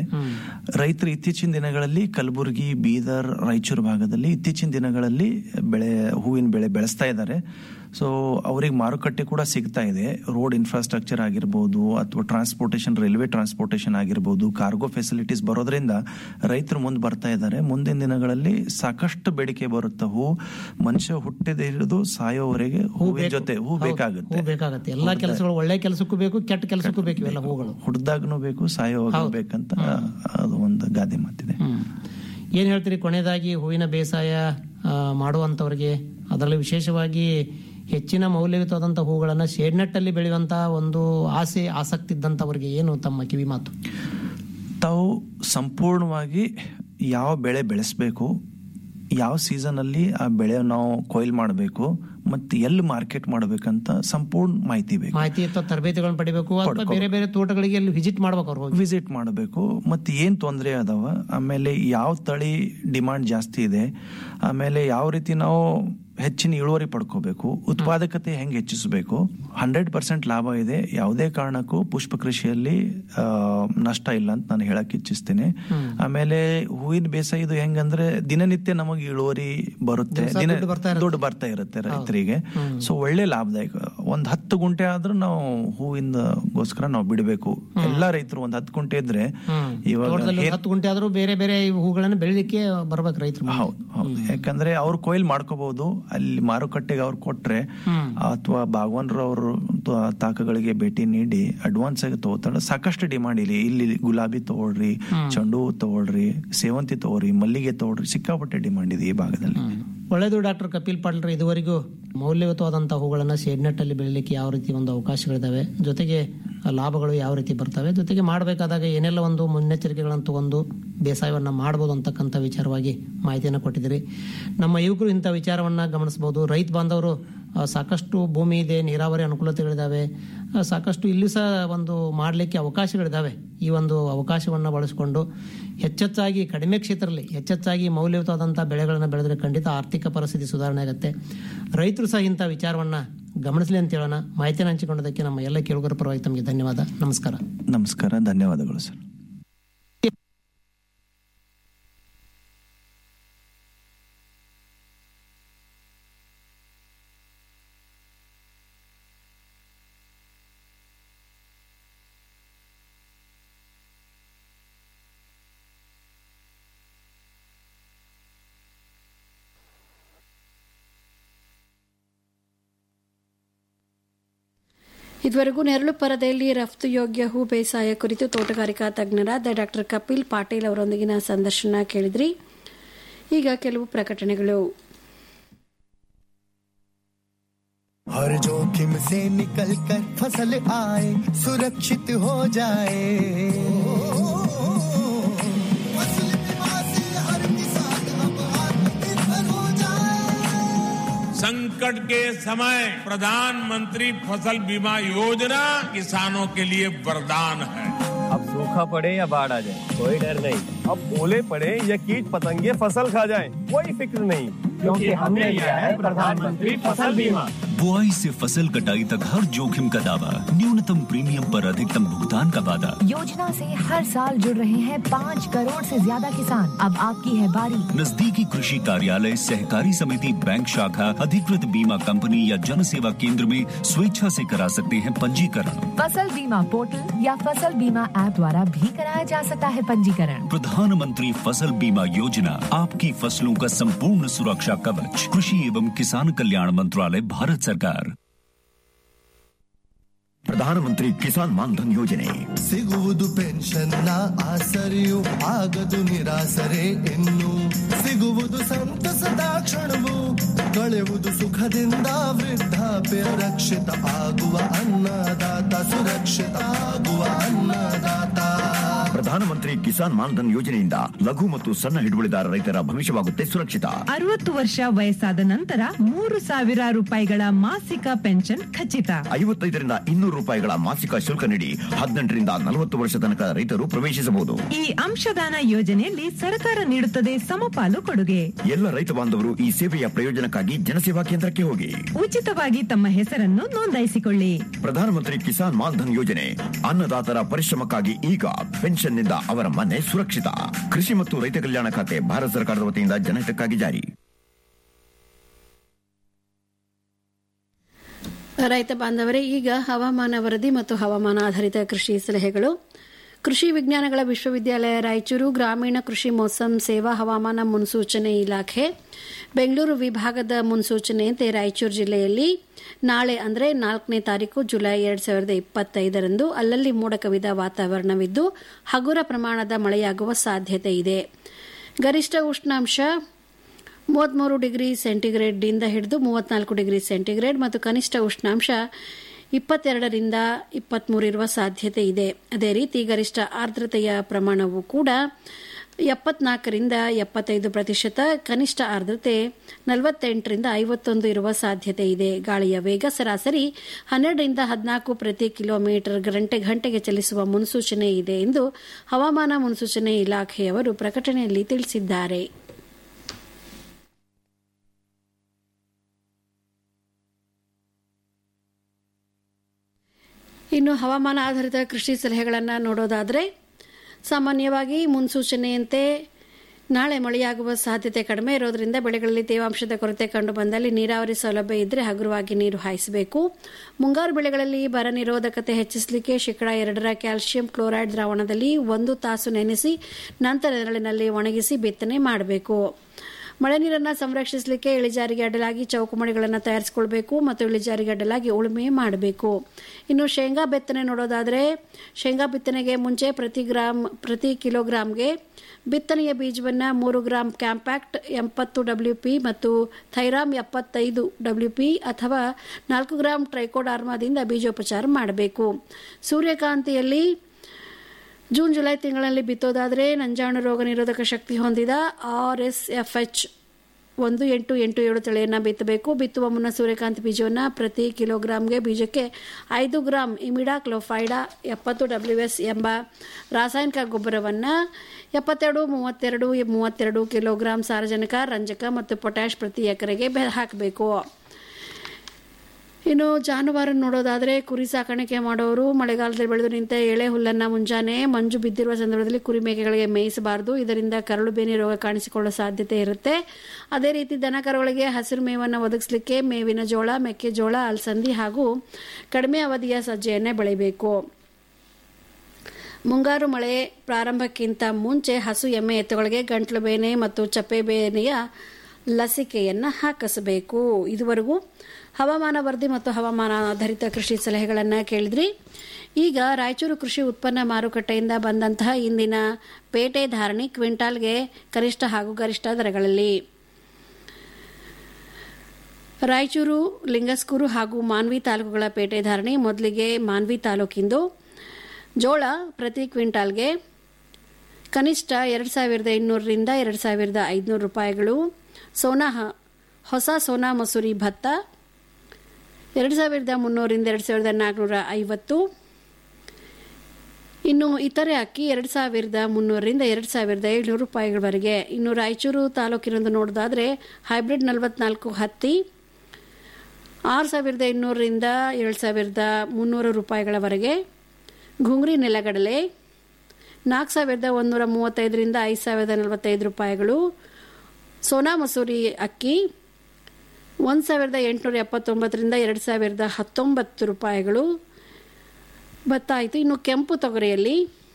ರೈತರು ಇತ್ತೀಚಿನ ದಿನಗಳಲ್ಲಿ ಕಲಬುರಗಿ ಬೀದರ್ ರಾಯಚೂರು ಭಾಗದಲ್ಲಿ ಇತ್ತೀಚಿನ ದಿನಗಳಲ್ಲಿ ಬೆಳೆ ಹೂವಿನ ಬೆಳೆ ಬೆಳೆಸ್ತಾ ಇದ್ದಾರೆ ಸೊ ಅವ್ರಿಗೆ ಮಾರುಕಟ್ಟೆ ಕೂಡ ಸಿಗ್ತಾ ಇದೆ ರೋಡ್ ಇನ್ಫ್ರಾಸ್ಟ್ರಕ್ಚರ್ ಆಗಿರ್ಬೋದು ಅಥವಾ ಟ್ರಾನ್ಸ್ಪೋರ್ಟೇಷನ್ ರೈಲ್ವೆ ಟ್ರಾನ್ಸ್ಪೋರ್ಟೇಷನ್ ಆಗಿರ್ಬೋದು ಕಾರ್ಗೋ ಫೆಸಿಲಿಟೀಸ್ ಬರೋದ್ರಿಂದ ರೈತರು ಮುಂದೆ ಬರ್ತಾ ಇದ್ದಾರೆ ಮುಂದಿನ ದಿನಗಳಲ್ಲಿ ಸಾಕಷ್ಟು ಬೇಡಿಕೆ ಬರುತ್ತೆ ಹೂ ಮನುಷ್ಯ ಹುಟ್ಟಿದ ಹಿಡಿದು ಸಾಯೋವರೆಗೆ ಹೂವಿನ ಬೇಕು. ಜೊತೆ ಹೂ ಹೌದು, ಬೇಕಾಗುತ್ತೆ ಹೂ ಬೇಕಾಗುತ್ತೆ ಎಲ್ಲಾ ಕೆಲಸಗಳು ಒಳ್ಳೆ ಕೆಲಸಕ್ಕೂ ಬೇಕು ಕೆಟ್ಟ ಕೆಲಸಕ್ಕೂ ಬೇಕು ಇವೆಲ್ಲ ಹೂಗಳು ಹುಡ್ದಾಗ್ನು ಬೇಕು ಸಾಯೋವಾಗ ಬೇಕಂತ ಅದು ಒಂದು ಗಾದೆ ಮಾತಿದೆ ಹ್ಮ್. ಏನ್ ಹೇಳ್ತೀರಿ ಕೊನೆಯದಾಗಿ ಹೂವಿನ ಬೇಸಾಯ ಆ, ಮಾಡುವಂತವರಿಗೆ ಅದರಲ್ಲಿ ವಿಶೇಷವಾಗಿ ಹೆಚ್ಚಿನ ಮೌಲ್ಯಯುತವಾದಂಥ ಹೂಗಳನ್ನ ಶೇಡ್ನೆಟ್ಟಲ್ಲಿ ಬೆಳೆಯುವಂತಹ ಒಂದು ಆಸೆ ಆಸಕ್ತಿ ಇದ್ದಂಥವರಿಗೆ ಏನು ತಮ್ಮ ಕಿವಿ ಮಾತು ತಾವು ಸಂಪೂರ್ಣವಾಗಿ ಯಾವ ಬೆಳೆ ಬೆಳೆಸಬೇಕು ಯಾವ ಸೀಸನಲ್ಲಿ ಆ ಬೆಳೆ ನಾವು ಕೊಯ್ಲ್ ಮಾಡಬೇಕು ಮತ್ತೆ ಎಲ್ಲಿ ಮಾರ್ಕೆಟ್ ಮಾಡಬೇಕಂತ ಸಂಪೂರ್ಣ ಮಾಹಿತಿ ಬೇಕು ಮಾಹಿತಿ ಅಥವಾ ತರಬೇತಿಗಳನ್ನ ಪಡಿಬೇಕು ಅಥವಾ ಬೇರೆ ಬೇರೆ ತೋಟಗಳಿಗೆ ಅಲ್ಲಿ ವಿಸಿಟ್ ಮಾಡ್ಬೇಕು ಅವ್ರು ಹೋಗಿ ವಿಸಿಟ್ ಮಾಡಬೇಕು ಮತ್ತೆ ಏನ್ ತೊಂದರೆ ಅದಾವ ಆಮೇಲೆ ಯಾವ ತಳಿ ಡಿಮಾಂಡ್ ಜಾಸ್ತಿ ಇದೆ ಆಮೇಲೆ ಯಾವ ರೀತಿ ನಾವು ಹೆಚ್ಚಿನ ಇಳುವರಿ ಪಡ್ಕೋಬೇಕು ಉತ್ಪಾದಕತೆ ಹೆಂಗೆ ಹೆಚ್ಚಿಸಬೇಕು ಹಂಡ್ರೆಡ್ ಪರ್ಸೆಂಟ್ ಲಾಭ ಇದೆ ಯಾವುದೇ ಕಾರಣಕ್ಕೂ ಪುಷ್ಪ ಕೃಷಿಯಲ್ಲಿ ಆ, ನಷ್ಟ ಇಲ್ಲ ಅಂತ ನಾನು ಹೇಳಕ್ ಇಚ್ಛಿಸ್ತೇನೆ ಆಮೇಲೆ ಹೂವಿನ ಬೇಸಾಯ ಇದು ಹೆಂಗಂದ್ರೆ ದಿನನಿತ್ಯ ನಮಗೆ ಇಳುವರಿ ಬರುತ್ತೆ ದಿವ್ಸ ದಿನ ದುಡ್ಡು ಬರ್ತಾ ಇರುತ್ತೆ. ದುಡ್ಡು ಬರ್ತಾ ಇರುತ್ತೆ ರೈತರಿಗೆ ಸೊ ಒಳ್ಳೆ ಲಾಭದಾಯಕ ಒಂದ್ ಹತ್ತು ಗುಂಟೆ ಆದ್ರೂ ನಾವು ಹೂವಿಂದಗೋಸ್ಕರ ನಾವು ಬಿಡಬೇಕು ಎಲ್ಲಾ ರೈತರು ಒಂದ್ ಹತ್ತು ಗುಂಟೆ ಇದ್ರೆ ಇವಾಗ ತೋಟದಲ್ಲಿ ಹೇ- ಹತ್ತು ಗುಂಟೆ ಆದ್ರೂ ಬೇರೆ ಬೇರೆ ಹೂಗಳನ್ನ ಬೆಳಿಲಿಕ್ಕೆ ಬರ್ಬೇಕು ರೈತರು ಮುಂದೆ. ಹೌದು ಹೌದು ಯಾಕಂದ್ರೆ ಅವ್ರು ಕೊಯ್ಲ್ ಮಾಡ್ಕೋಬಹುದು ಅಲ್ಲಿ ಮಾರುಕಟ್ಟೆಗೆ ಅವ್ರು ಕೊಟ್ರೆ ಅಥವಾ ಬಾಗವಾನ್ರು ಅವರು ತಾಕಗಳಿಗೆ ಭೇಟಿ ನೀಡಿ ಅಡ್ವಾನ್ಸ್ ಆಗಿ ತಗೋತಾಳೆ ಸಾಕಷ್ಟು ಡಿಮಾಂಡ್ ಇಲ್ಲಿ ಇಲ್ಲಿ ಗುಲಾಬಿ ತಗೊಳ್ರಿ ಚೆಂಡು ಹೂ ತಗೊಳ್ರಿ ಸೇವಂತಿ ತಗೊಳ್ರಿ ಮಲ್ಲಿಗೆ ತಗೊಳ್ರಿ ಸಿಕ್ಕಾಪಟ್ಟೆ ಡಿಮಾಂಡ್ ಇದೆ ಈ ಭಾಗದಲ್ಲಿ ಒಳ್ಳೆಯದು ಡಾಕ್ಟರ್ ಕಪಿಲ್ ಪಾಟ್ರೆ ಇದುವರೆಗೂ ಮೌಲ್ಯಯುತವಾದಂತಹ ಹೂಗಳನ್ನು ಶೇಡ್ನೆಟ್ಟಲ್ಲಿ ಬೆಳಿಲಿಕ್ಕೆ ಯಾವ ರೀತಿ ಒಂದು ಅವಕಾಶಗಳಿದಾವೆ ಜೊತೆಗೆ ಆ ಲಾಭಗಳು ಯಾವ ರೀತಿ ಬರ್ತವೆ ಜೊತೆಗೆ ಮಾಡಬೇಕಾದಾಗ ಏನೆಲ್ಲ ಒಂದು ಮುನ್ನೆಚ್ಚರಿಕೆಗಳನ್ನು ತಗೊಂಡು ಬೇಸಾಯವನ್ನು ಮಾಡ್ಬೋದು ಅಂತಕ್ಕಂಥ ವಿಚಾರವಾಗಿ ಮಾಹಿತಿಯನ್ನು ಕೊಟ್ಟಿದ್ದೀರಿ ನಮ್ಮ ಯುವಕರು ಇಂಥ ವಿಚಾರವನ್ನು ಗಮನಿಸಬಹುದು ರೈತ ಬಾಂಧವರು ಆ, ಸಾಕಷ್ಟು ಭೂಮಿ ಇದೆ ನೀರಾವರಿ ಅನುಕೂಲತೆಗಳಿದ್ದಾವೆ ಆ, ಸಾಕಷ್ಟು ಇಲ್ಲಿ ಸಹ ಒಂದು ಮಾಡಲಿಕ್ಕೆ ಅವಕಾಶಗಳಿದ್ದಾವೆ ಈ ಒಂದು ಅವಕಾಶವನ್ನು ಬಳಸಿಕೊಂಡು ಹೆಚ್ಚೆಚ್ಚಾಗಿ ಕಡಿಮೆ ಕ್ಷೇತ್ರದಲ್ಲಿ ಹೆಚ್ಚೆಚ್ಚಾಗಿ ಮೌಲ್ಯಯುತವಾದಂಥ ಬೆಳೆಗಳನ್ನು ಬೆಳೆದ್ರೆ ಖಂಡಿತ ಆರ್ಥಿಕ ಪರಿಸ್ಥಿತಿ ಸುಧಾರಣೆ ಆಗುತ್ತೆ ರೈತರು ಸಹ ಇಂಥ ವಿಚಾರವನ್ನು ಗಮನಿಸಲಿ ಅಂತ ಹೇಳೋಣ ಮಾಹಿತಿಯನ್ನು ಹಂಚಿಕೊಂಡದಕ್ಕೆ ನಮ್ಮ ಎಲ್ಲ ಕೇಳುಗರ ಪರವಾಗಿ ತಮಗೆ ಧನ್ಯವಾದ ನಮಸ್ಕಾರ ನಮಸ್ಕಾರ ಧನ್ಯವಾದಗಳು ಸರ್ ಇದುವರೆಗೂ ನೆರಳು ಪರದೆಯಲ್ಲಿ ರಫ್ತು ಯೋಗ್ಯ ಹೂ ಬೇಸಾಯ ಕುರಿತು ತೋಟಗಾರಿಕಾ ತಜ್ಞರಾದ ಡಾಕ್ಟರ್ ಕಪಿಲ್ ಪಾಟೀಲ್ ಅವರೊಂದಿಗಿನ ಸಂದರ್ಶನ ಕೇಳಿದ್ರಿ ಈಗ ಕೆಲವು ಪ್ರಕಟಣೆಗಳು हर जोखिम से निकल कर फसल आए सुरक्षित हो जाए फसल बीमा से हर किसान अब आत्मनिर्भर हो जाए संकट के समय प्रधानमंत्री फसल बीमा योजना किसानों के लिए वरदान है अब सूखा पड़े या बाढ़ आ जाए कोई डर नहीं अब ओले पड़े या कीट पतंगे फसल खा जाए कोई फिक्र नहीं क्योंकि हमने लिया है प्रधानमंत्री फसल बीमा बुआई से फसल कटाई तक हर जोखिम का दावा न्यूनतम प्रीमियम पर अधिकतम भुगतान का वादा योजना से हर साल जुड़ रहे हैं पाँच करोड़ से ज्यादा किसान अब आपकी है बारी नजदीकी कृषि कार्यालय सहकारी समिति बैंक शाखा अधिकृत बीमा कंपनी या जन सेवा केंद्र में स्वेच्छा से करा सकते हैं पंजीकरण फसल बीमा पोर्टल या फसल बीमा ऐप द्वारा भी कराया जा सकता है पंजीकरण प्रधानमंत्री फसल बीमा योजना आपकी फसलों का संपूर्ण सुरक्षा कवच कृषि एवं किसान कल्याण मंत्रालय भारत सरकार ಪ್ರಧಾನಮಂತ್ರಿ ಕಿಸಾನ್ ಮಾನ್ಧನ್ ಯೋಜನೆ ಸಿಗುವುದು ಪೆನ್ಷನ್ನ ಆಸರೆಯು ಆಗದು ನಿರಾಸರೆ ಇನ್ನು ಸಿಗುವುದು ಸಂತಸದ ಕ್ಷಣವು ಕಳೆಯುವುದು ಸುಖದಿಂದ ವೃದ್ಧಾಪ್ಯ ರಕ್ಷಿತ ಆಗುವ ಅನ್ನದಾತ ಸುರಕ್ಷಿತ ಆಗುವ ಅನ್ನದಾತ ಪ್ರಧಾನಮಂತ್ರಿ ಕಿಸಾನ್ ಮಾನ್ಧನ್ ಯೋಜನೆಯಿಂದ ಲಘು ಮತ್ತು ಸಣ್ಣ ಹಿಡುವಳಿದಾರ ರೈತರ ಭವಿಷ್ಯವಾಗುತ್ತೆ ಸುರಕ್ಷಿತ ಅರವತ್ತು ವರ್ಷ ವಯಸ್ಸಾದ ನಂತರ ಮೂರು ಸಾವಿರ ರೂಪಾಯಿಗಳ ಮಾಸಿಕ ಪೆನ್ಷನ್ ಖಚಿತ ಐವತ್ತೈದರಿಂದ ಇನ್ನೂರು ರೂಪಾಯಿಗಳ ಮಾಸಿಕ ಶುಲ್ಕ ನೀಡಿ ಹದಿನೆಂಟರಿಂದ ನಲವತ್ತು ವರ್ಷ ತನಕ ರೈತರು ಪ್ರವೇಶಿಸಬಹುದು ಈ ಅಂಶದಾನ ಯೋಜನೆಯಲ್ಲಿ ಸರ್ಕಾರ ನೀಡುತ್ತದೆ ಸಮಪಾಲು ಕೊಡುಗೆ ಎಲ್ಲ ರೈತ ಬಾಂಧವರು ಈ ಸೇವೆಯ ಪ್ರಯೋಜನಕ್ಕಾಗಿ ಜನಸೇವಾ ಕೇಂದ್ರಕ್ಕೆ ಹೋಗಿ ಉಚಿತವಾಗಿ ತಮ್ಮ ಹೆಸರನ್ನು ನೋಂದಾಯಿಸಿಕೊಳ್ಳಿ ಪ್ರಧಾನಮಂತ್ರಿ ಕಿಸಾನ್ ಮಾನ್ಧನ್ ಯೋಜನೆ ಅನ್ನದಾತರ ಪರಿಶ್ರಮಕ್ಕಾಗಿ ಈಗ ಪೆನ್ಷನ್ನಿಂದ ಅವರ ಮನೆ ಸುರಕ್ಷಿತ ಕೃಷಿ ಮತ್ತು ರೈತ ಕಲ್ಯಾಣ ಖಾತೆ ಭಾರತ ಸರ್ಕಾರದ ವತಿಯಿಂದ ಜನಹಿತಕ್ಕಾಗಿ ಜಾರಿ ರೈತ ಬಾಂಧವರೇ ಈಗ ಹವಾಮಾನ ವರದಿ ಮತ್ತು ಹವಾಮಾನ ಆಧಾರಿತ ಕೃಷಿ ಸಲಹೆಗಳು ಕೃಷಿ ವಿಜ್ಞಾನಗಳ ವಿಶ್ವವಿದ್ಯಾಲಯ ರಾಯಚೂರು ಗ್ರಾಮೀಣ ಕೃಷಿ ಮೋಸಂ ಸೇವಾ ಹವಾಮಾನ ಮುನ್ಸೂಚನೆ ಇಲಾಖೆ ಬೆಂಗಳೂರು ವಿಭಾಗದ ಮುನ್ಸೂಚನೆಯಂತೆ ರಾಯಚೂರು ಜಿಲ್ಲೆಯಲ್ಲಿ ನಾಳೆ ಅಂದರೆ ನಾಲ್ಕನೇ ತಾರೀಕು ಜುಲೈ ಎರಡ್ ಸಾವಿರದ ಇಪ್ಪತ್ತೈದರಂದು ಅಲ್ಲಲ್ಲಿ ಮೋಡ ಕವಿದ ವಾತಾವರಣವಿದ್ದು ಹಗುರ ಪ್ರಮಾಣದ ಮಳೆಯಾಗುವ ಸಾಧ್ಯತೆ ಇದೆ ಗರಿಷ್ಠ ಉಷ್ಣಾಂಶ ಮೂವತ್ಮೂರು ಡಿಗ್ರಿ ಸೆಂಟಿಗ್ರೇಡ್ನಿಂದ ಹಿಡಿದು ಮೂವತ್ನಾಲ್ಕು ಡಿಗ್ರಿ ಸೆಂಟಿಗ್ರೇಡ್ ಮತ್ತು ಕನಿಷ್ಠ ಉಷ್ಣಾಂಶ ಇಪ್ಪತ್ತೆರಡರಿಂದ ಇಪ್ಪತ್ಮೂರು ಇರುವ ಸಾಧ್ಯತೆ ಇದೆ ಅದೇ ರೀತಿ ಗರಿಷ್ಠ ಆರ್ದ್ರತೆಯ ಪ್ರಮಾಣವು ಕೂಡ ಎಪ್ಪತ್ನಾಲ್ಕರಿಂದ ಎಪ್ಪತ್ತೈದು ಪ್ರತಿಶತ ಕನಿಷ್ಠ ಆರ್ದ್ರತೆ ನಲವತ್ತೆಂಟರಿಂದ ಐವತ್ತೊಂದು ಇರುವ ಸಾಧ್ಯತೆ ಇದೆ ಗಾಳಿಯ ವೇಗ ಸರಾಸರಿ ಹನ್ನೆರಡರಿಂದ ಹದಿನಾಲ್ಕು ಪ್ರತಿ ಕಿಲೋಮೀಟರ್ ಗಂಟೆ ಗಂಟೆಗೆ ಚಲಿಸುವ ಮುನ್ಸೂಚನೆ ಇದೆ ಎಂದು ಹವಾಮಾನ ಮುನ್ಸೂಚನೆ ಇಲಾಖೆಯವರು ಪ್ರಕಟಣೆಯಲ್ಲಿ ತಿಳಿಸಿದ್ದಾರೆ ಇನ್ನು ಹವಾಮಾನ ಆಧಾರಿತ ಕೃಷಿ ಸಲಹೆಗಳನ್ನು ನೋಡೋದಾದರೆ ಸಾಮಾನ್ಯವಾಗಿ ಮುನ್ಸೂಚನೆಯಂತೆ ನಾಳೆ ಮಳೆಯಾಗುವ ಸಾಧ್ಯತೆ ಕಡಿಮೆ ಇರೋದ್ರಿಂದ ಬೆಳೆಗಳಲ್ಲಿ ತೇವಾಂಶದ ಕೊರತೆ ಕಂಡು ಬಂದಲ್ಲಿ ನೀರಾವರಿ ಸೌಲಭ್ಯ ಇದ್ದರೆ ಹಗುರವಾಗಿ ನೀರು ಹಾಯಿಸಬೇಕು ಮುಂಗಾರು ಬೆಳೆಗಳಲ್ಲಿ ಬರ ನಿರೋಧಕತೆ ಹೆಚ್ಚಿಸಲಿಕ್ಕೆ ಶೇಕಡಾ ಎರಡರ ಕ್ಯಾಲ್ಸಿಯಂ ಕ್ಲೋರೈಡ್ ದ್ರಾವಣದಲ್ಲಿ ಒಂದು ತಾಸು ನೆನೆಸಿ ನಂತರ ನೆರಳಿನಲ್ಲಿ ಒಣಗಿಸಿ ಬಿತ್ತನೆ ಮಾಡಬೇಕು ಮಳೆ ನೀರನ್ನು ಸಂರಕ್ಷಿಸಲಿಕ್ಕೆ ಇಳಿಜಾರಿಗೆ ಅಡ್ಡಲಾಗಿ ಚೌಕಮಣಿಗಳನ್ನು ತಯಾರಿಸಿಕೊಳ್ಬೇಕು ಮತ್ತು ಇಳಿಜಾರಿಗೆ ಅಡ್ಡಲಾಗಿ ಉಳುಮೆ ಮಾಡಬೇಕು ಇನ್ನು ಶೇಂಗಾ ಬಿತ್ತನೆ ನೋಡೋದಾದರೆ ಶೇಂಗಾ ಬಿತ್ತನೆಗೆ ಮುಂಚೆ ಪ್ರತಿ ಗ್ರಾಮ್ ಪ್ರತಿ ಕಿಲೋಗ್ರಾಮ್ಗೆ ಬಿತ್ತನೆಯ ಬೀಜವನ್ನು ಮೂರು ಗ್ರಾಂ ಕ್ಯಾಂಪ್ಯಾಕ್ಟ್ ಎಂಬತ್ತು ಡಬ್ಲ್ಯೂ ಪಿ ಮತ್ತು ಥೈರಾಮ್ ಎಪ್ಪತ್ತೈದು ಡಬ್ಲ್ಯೂ ಪಿ ಅಥವಾ ನಾಲ್ಕು ಗ್ರಾಂ ಟ್ರೈಕೋಡಾರ್ಮಾದಿಂದ ಬೀಜೋಪಚಾರ ಮಾಡಬೇಕು ಸೂರ್ಯಕಾಂತಿಯಲ್ಲಿ ಜೂನ್ ಜುಲೈ ತಿಂಗಳಲ್ಲಿ ಬಿತ್ತೋದಾದರೆ ನಂಜಾಣು ರೋಗ ನಿರೋಧಕ ಶಕ್ತಿ ಹೊಂದಿದ ಆರ್ ಎಸ್ ಎಫ್ ಎಚ್ ಒಂದು ಎಂಟು ಎಂಟು ಏಳು ತಳೆಯನ್ನು ಬಿತ್ತಬೇಕು ಬಿತ್ತುವ ಮುನ್ನ ಸೂರ್ಯಕಾಂತಿ ಬೀಜವನ್ನು ಪ್ರತಿ ಕಿಲೋಗ್ರಾಂಗೆ ಬೀಜಕ್ಕೆ ಐದು ಗ್ರಾಂ ಇಮಿಡಾ ಕ್ಲೋಫೈಡಾ ಎಪ್ಪತ್ತು ಡಬ್ಲ್ಯೂ ಎಸ್ ಎಂಬ ರಾಸಾಯನಿಕ ಗೊಬ್ಬರವನ್ನು ಎಪ್ಪತ್ತೆರಡು ಮೂವತ್ತೆರಡು ಮೂವತ್ತೆರಡು ಕಿಲೋಗ್ರಾಂ ಸಾರಜನಕ ರಂಜಕ ಮತ್ತು ಪೊಟ್ಯಾಶ್ ಪ್ರತಿ ಎಕರೆಗೆ ಹಾಕಬೇಕು ಇನ್ನು ಜಾನುವಾರು ನೋಡೋದಾದರೆ ಕುರಿ ಸಾಕಾಣಿಕೆ ಮಾಡೋರು ಮಳೆಗಾಲದಲ್ಲಿ ಬೆಳೆದು ನಿಂತ ಎಳೆ ಹುಲ್ಲನ್ನು ಮುಂಜಾನೆ ಮಂಜು ಬಿದ್ದಿರುವ ಸಂದರ್ಭದಲ್ಲಿ ಕುರಿ ಮೇಕೆಗಳಿಗೆ ಮೇಯಿಸಬಾರದು ಇದರಿಂದ ಕರಳು ಬೇನೆ ರೋಗ ಕಾಣಿಸಿಕೊಳ್ಳುವ ಸಾಧ್ಯತೆ ಇರುತ್ತೆ ಅದೇ ರೀತಿ ದನ ಕರುಗಳಿಗೆ ಹಸಿರು ಮೇವನ್ನು ಒದಗಿಸಲಿಕ್ಕೆ ಮೇವಿನ ಜೋಳ ಮೆಕ್ಕೆಜೋಳ ಅಲಸಂದಿ ಹಾಗೂ ಕಡಿಮೆ ಅವಧಿಯ ಸಜ್ಜೆಯನ್ನೇ ಬೆಳೆಯಬೇಕು ಮುಂಗಾರು ಮಳೆ ಪ್ರಾರಂಭಕ್ಕಿಂತ ಮುಂಚೆ ಹಸು ಎಮ್ಮೆ ಎತ್ತುಗಳಿಗೆ ಗಂಟ್ಲು ಬೇನೆ ಮತ್ತು ಚಪ್ಪೆ ಬೇನೆಯ ಲಸಿಕೆಯನ್ನು ಹಾಕಿಸಬೇಕು ಇದುವರೆಗೂ ಹವಾಮಾನ ವರದಿ ಮತ್ತು ಹವಾಮಾನ ಆಧಾರಿತ ಕೃಷಿ ಸಲಹೆಗಳನ್ನು ಕೇಳಿದ್ರಿ ಈಗ ರಾಯಚೂರು ಕೃಷಿ ಉತ್ಪನ್ನ ಮಾರುಕಟ್ಟೆಯಿಂದ ಬಂದಂತಹ ಇಂದಿನ ಪೇಟೆ ಧಾರಣಿ ಕ್ವಿಂಟಾಲ್ಗೆ ಕನಿಷ್ಠ ಹಾಗೂ ಗರಿಷ್ಠ ದರಗಳಲ್ಲಿ ರಾಯಚೂರು ಲಿಂಗಸ್ಕೂರು ಹಾಗೂ ಮಾನ್ವಿ ತಾಲೂಕುಗಳ ಪೇಟೆ ಧಾರಣಿ ಮೊದಲಿಗೆ ಮಾನ್ವಿ ತಾಲೂಕಿಂದು ಜೋಳ ಪ್ರತಿ ಕ್ವಿಂಟಾಲ್ಗೆ ಕನಿಷ್ಠ ಎರಡು ಸಾವಿರದ ಇನ್ನೂರರಿಂದ ಎರಡು ಸಾವಿರದ ಐದುನೂರು ರೂಪಾಯಿಗಳು ಸೋನಾ ಹೊಸ ಸೋನಾ ಮಸೂರಿ ಭತ್ತ ಎರಡು ಸಾವಿರದ ಮುನ್ನೂರಿಂದ ಎರಡು ಸಾವಿರದ ನಾಲ್ಕುನೂರ ಐವತ್ತು ಇನ್ನು ಇತರೆ ಅಕ್ಕಿ ಎರಡು ಸಾವಿರದ ಮುನ್ನೂರರಿಂದ ಎರಡು ಸಾವಿರದ ಏಳ್ನೂರು ರೂಪಾಯಿಗಳವರೆಗೆ ಇನ್ನು ರಾಯಚೂರು ತಾಲೂಕಿನೊಂದು ನೋಡೋದಾದರೆ ಹೈಬ್ರಿಡ್ ನಲವತ್ನಾಲ್ಕು ಹತ್ತಿ ಆರು ಸಾವಿರದ ಇನ್ನೂರರಿಂದ ಏಳು ಸಾವಿರದ ಮುನ್ನೂರು ರೂಪಾಯಿಗಳವರೆಗೆ ಘುಂಗ್ರಿ ನೆಲಗಡಲೆ ನಾಲ್ಕು ಸಾವಿರದ ಒಂದೂರ ಮೂವತ್ತೈದರಿಂದ ಐದು ಸಾವಿರದ ನಲವತ್ತೈದು ರೂಪಾಯಿಗಳು ಸೋನಾ ಮಸೂರಿ ಅಕ್ಕಿ ಒಂದು ಸಾವಿರದ ಎಂಟುನೂರ ಎಪ್ಪತ್ತೊಂಬತ್ತರಿಂದ ಎರಡು ಸಾವಿರದ ಹತ್ತೊಂಬತ್ತು ರೂಪಾಯಿಗಳು ಭತ್ತ ಆಯಿತು ಇನ್ನು ಕೆಂಪು ತೊಗರಿಯಲ್ಲಿ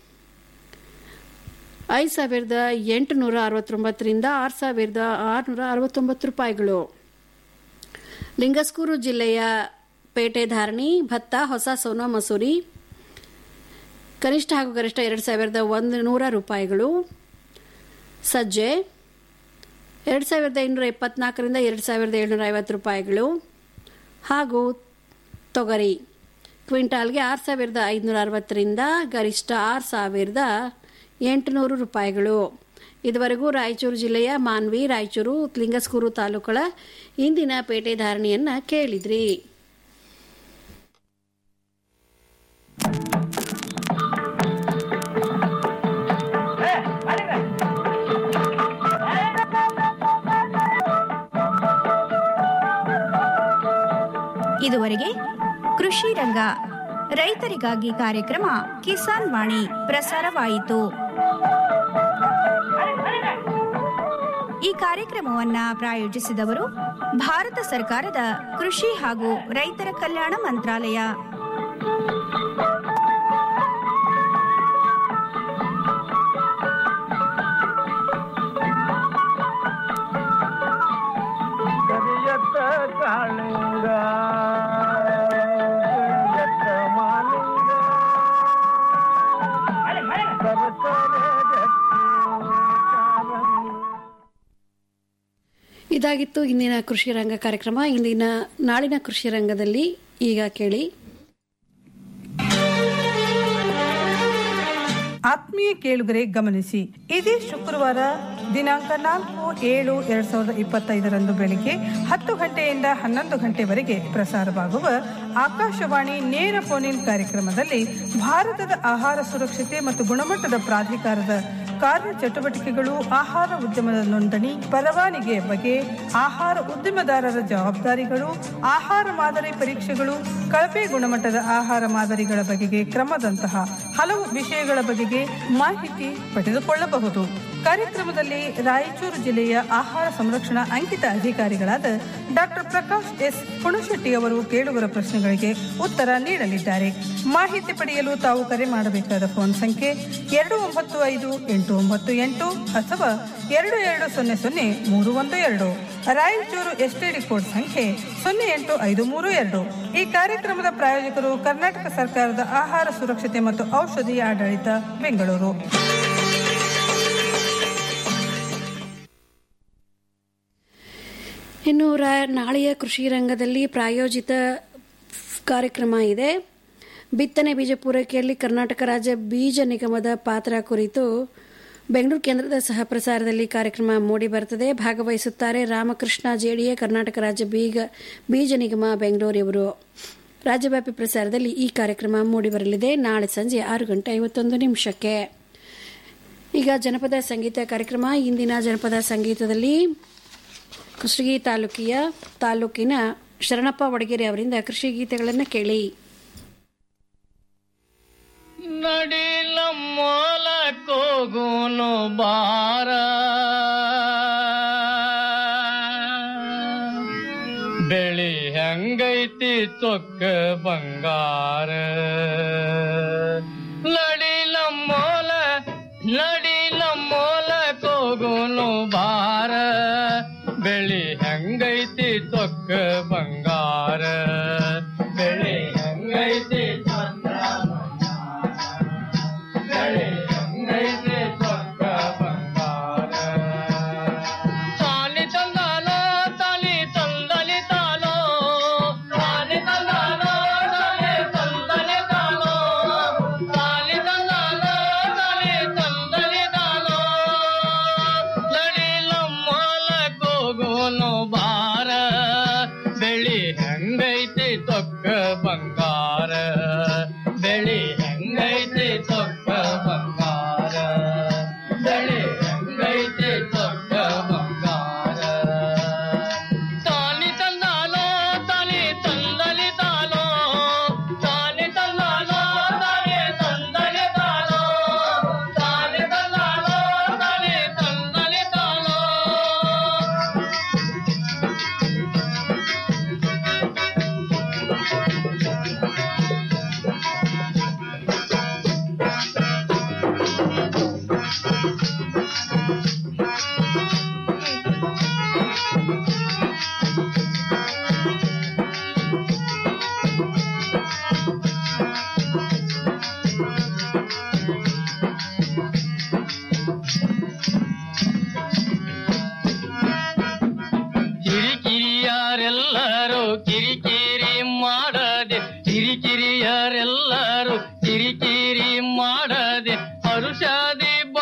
ಐದು ಸಾವಿರದ ಎಂಟುನೂರ ಅರವತ್ತೊಂಬತ್ತರಿಂದ ಆರು ಸಾವಿರದ ಆರುನೂರ ಅರವತ್ತೊಂಬತ್ತು ರೂಪಾಯಿಗಳು ಲಿಂಗಸ್ಕೂರು ಜಿಲ್ಲೆಯ ಪೇಟೆ ಧಾರಣಿ ಭತ್ತ ಹೊಸ ಸೋನಾ ಮಸೂರಿ ಕನಿಷ್ಠ ಹಾಗೂ ಗರಿಷ್ಠ ಎರಡು ಸಾವಿರದ ಒಂದು ನೂರ ರೂಪಾಯಿಗಳು ಸಜ್ಜೆ ಎರಡು ಸಾವಿರದ ಇನ್ನೂರ ಇಪ್ಪತ್ನಾಲ್ಕರಿಂದ ಎರಡು ಸಾವಿರದ ಏಳ್ನೂರ ಐವತ್ತು ರೂಪಾಯಿಗಳು ಹಾಗೂ ತೊಗರಿ ಕ್ವಿಂಟಾಲ್ಗೆ ಆರು ಸಾವಿರದ ಐದುನೂರ ಅರವತ್ತರಿಂದ ಗರಿಷ್ಠ ಆರು ಸಾವಿರದ ಎಂಟುನೂರು ರೂಪಾಯಿಗಳು ಇದುವರೆಗೂ ರಾಯಚೂರು ಜಿಲ್ಲೆಯ ಮಾನ್ವಿ ರಾಯಚೂರು ಲಿಂಗಸ್ಕೂರು ತಾಲೂಕುಗಳ ಇಂದಿನ ಪೇಟೆ ಧಾರಣೆಯನ್ನ ಕೇಳಿದ್ರಿ ಇದುವರೆಗೆ ಕೃಷಿ ರಂಗ ರೈತರಿಗಾಗಿ ಕಾರ್ಯಕ್ರಮ ಕಿಸಾನ್ ವಾಣಿ ಪ್ರಸಾರವಾಯಿತು ಈ ಕಾರ್ಯಕ್ರಮವನ್ನ ಪ್ರಾಯೋಜಿಸಿದವರು ಭಾರತ ಸರ್ಕಾರದ ಕೃಷಿ ಹಾಗೂ ರೈತರ ಕಲ್ಯಾಣ ಮಂತ್ರಾಲಯ ಕರಿಯತ್ತ ಕಾಳಿಂಗ ಕರಿಯತ್ತ ಮಾಲಿಂಗ ಸರಸರ ಜಟ್ಟಿ ಕಾಲಂಗ ಇದಾಗಿತ್ತು ಇಂದಿನ ಕೃಷಿ ರಂಗ ಕಾರ್ಯಕ್ರಮ ಇಂದಿನ ನಾಳಿನ ಕೃಷಿ ರಂಗದಲ್ಲಿ ಈಗ ಕೇಳಿ ಆತ್ಮೀಯ ಕೇಳುಗರೆ ಗಮನಿಸಿ ಇದೇ ಶುಕ್ರವಾರ ದಿನಾಂಕ ನಾಲ್ಕು ಏಳು ಎರಡ್ ಸಾವಿರದ ಇಪ್ಪತ್ತೈದರಂದು ಬೆಳಿಗ್ಗೆ ಹತ್ತು ಗಂಟೆಯಿಂದ ಹನ್ನೊಂದು ಗಂಟೆವರೆಗೆ ಪ್ರಸಾರವಾಗುವ ಆಕಾಶವಾಣಿ ನೇರ ಫೋನ್ ಇನ್ ಕಾರ್ಯಕ್ರಮದಲ್ಲಿ ಭಾರತದ ಆಹಾರ ಸುರಕ್ಷತೆ ಮತ್ತು ಗುಣಮಟ್ಟದ ಪ್ರಾಧಿಕಾರದ ಕಾರ್ಯ ಚಟುವಟಿಕೆಗಳು ಆಹಾರ ಉದ್ಯಮದ ನೋಂದಣಿ ಪರವಾನಿಗೆ ಬಗ್ಗೆ ಆಹಾರ ಉದ್ಯಮದಾರರ ಜವಾಬ್ದಾರಿಗಳು ಆಹಾರ ಮಾದರಿ ಪರೀಕ್ಷೆಗಳು ಕಳಪೆ ಗುಣಮಟ್ಟದ ಆಹಾರ ಮಾದರಿಗಳ ಬಗೆಗೆ ಕ್ರಮದಂತಹ ಹಲವು ವಿಷಯಗಳ ಬಗೆಗೆ ಮಾಹಿತಿ ಪಡೆದುಕೊಳ್ಳಬಹುದು ಕಾರ್ಯಕ್ರಮದಲ್ಲಿ ರಾಯಚೂರು ಜಿಲ್ಲೆಯ ಆಹಾರ ಸಂರಕ್ಷಣಾ ಅಂಕಿತ ಅಧಿಕಾರಿಗಳಾದ ಡಾಕ್ಟರ್ ಪ್ರಕಾಶ್ ಎಸ್ ಹುಣಶೆಟ್ಟಿ ಅವರು ಕೇಳುಗರ ಪ್ರಶ್ನೆಗಳಿಗೆ ಉತ್ತರ ನೀಡಲಿದ್ದಾರೆ ಮಾಹಿತಿ ಪಡೆಯಲು ತಾವು ಕರೆ ಮಾಡಬೇಕಾದ ಫೋನ್ ಸಂಖ್ಯೆ ಎರಡು ಒಂಬತ್ತು ಐದು ಎಂಟು ಒಂಬತ್ತು ಎಂಟು ಅಥವಾ ಎರಡು ಎರಡು ಸೊನ್ನೆ ಸೊನ್ನೆ ಮೂರು ಒಂದು ಎರಡು ರಾಯಚೂರು ಎಸ್ಟಿಡಿ ಕೋಡ್ ಸಂಖ್ಯೆ ಸೊನ್ನೆ ಎಂಟು ಐದು ಮೂರು ಎರಡು ಈ ಕಾರ್ಯಕ್ರಮದ ಪ್ರಾಯೋಜಕರು ಕರ್ನಾಟಕ ಸರ್ಕಾರದ ಆಹಾರ ಸುರಕ್ಷತೆ ಮತ್ತು ಔಷಧಿ ಆಡಳಿತ ಬೆಂಗಳೂರು ಇನ್ನು ರಾ- ನಾಳೆಯ ಕೃಷಿ ರಂಗದಲ್ಲಿ ಪ್ರಾಯೋಜಿತ ಕಾರ್ಯಕ್ರಮ ಇದೆ ಬಿತ್ತನೆ ಬೀಜ ಪೂರೈಕೆಯಲ್ಲಿ ಕರ್ನಾಟಕ ರಾಜ್ಯ ಬೀಜ ನಿಗಮದ ಪಾತ್ರ ಕುರಿತು ಬೆಂಗಳೂರು ಕೇಂದ್ರದ ಸಹ ಪ್ರಸಾರದಲ್ಲಿ ಕಾರ್ಯಕ್ರಮ ಮೂಡಿ ಬರುತ್ತದೆ ಭಾಗವಹಿಸುತ್ತಾರೆ ರಾಮಕೃಷ್ಣ ಜೇಡಿಯ ಕರ್ನಾಟಕ ರಾಜ್ಯ ಬೀಗ ಬೀಜ ನಿಗಮ ಬೆಂಗಳೂರು ಇವರು ರಾಜ್ಯವ್ಯಾಪಿ ಪ್ರಸಾರದಲ್ಲಿ ಈ ಕಾರ್ಯಕ್ರಮ ಮೂಡಿಬರಲಿದೆ ನಾಳೆ ಸಂಜೆ ಆರು ಗಂಟೆ ಐವತ್ತೊಂದು ನಿಮಿಷಕ್ಕೆ ಈಗ ಜನಪದ ಸಂಗೀತ ಕಾರ್ಯಕ್ರಮ ಇಂದಿನ ಜನಪದ ಸಂಗೀತದಲ್ಲಿ ಕೃಷಿಗಿ ತಾಲೂಕಿಯ ತಾಲೂಕಿನ ಶರಣಪ್ಪ ವಡಗೇರಿ ಅವರಿಂದ ಕೃಷಿ ಗೀತೆಗಳನ್ನು ಕೇಳಿ ನಡಿಲ ಮೊಲ ಕೋಗುನು ಬಾರ ಬೆಳಿ ಹೆಂಗೈತಿ ಚೊಕ್ಕ ಬಂಗಾರ ನಡಿಲ ಮೊಲ ನಡಿಲ ಮೊಲ ಕೋಗುನು ಬಾರ ಬೆಳಿ ಹೆಂಗೈತಿ ಚೊಕ್ಕ ಬಂಗಾರ ಬೆಳಿ ಹೆಂಗೈತಿ ಚಂದ್ರ ಬೆಳಿ ಹೆಂಗೈತಿ ಚೊಕ್ಕ ಬಂಗಾರ ತಾಲಿ ತಂದಾನೋ ತಾಲಿ ತಂದಲಿ ತಾನೋ ತಾಲಿ ತಂದಾನೋ ತಾಲಿ ತಂದಲಿ ತಾನೋ ತಾಲಿ ತಂದಾನೋ ತಾಲಿ ತಂದಲಿ ತಾನೋ ನಡಿಲಮ್ಮಲ ಕೋಗೋನು ಬಾರ ಬೆಳಿ ಹೆಂಗೈತಿ ತೊಕ್ಕ ಬಂಗಾರ ಬೆಳಿ ಹೆಂಗೈತಿ ತೊಕ್ಕ ಬಂಗಾರ ಬೆಳಿ ಹೆಂಗೈತಿ ತೊಕ್ಕ ಬಂಗಾರ ತಾನಿ ತಂದಾನೋ ತಾನಿ ತಂದಲಿ ತಾನೋ ತಾನಿ ತಂದಾನೋ ತಾನಿ ತಂದಲಿ ತಾನೋ ತಾನಿ ತಂದಾನೋ ತಾನಿ ತಂದಲಿ ತಾನೋ ಕಿರಿಕಿರಿಯರೆಲ್ಲರೂ ಕಿರಿಕಿರಿ ಮಾಡದೆ ಕಿರಿಕಿರಿಯರೆಲ್ಲರೂ ಕಿರಿಕಿರಿ ಮಾಡದೆ ಹರುಷಾದಿ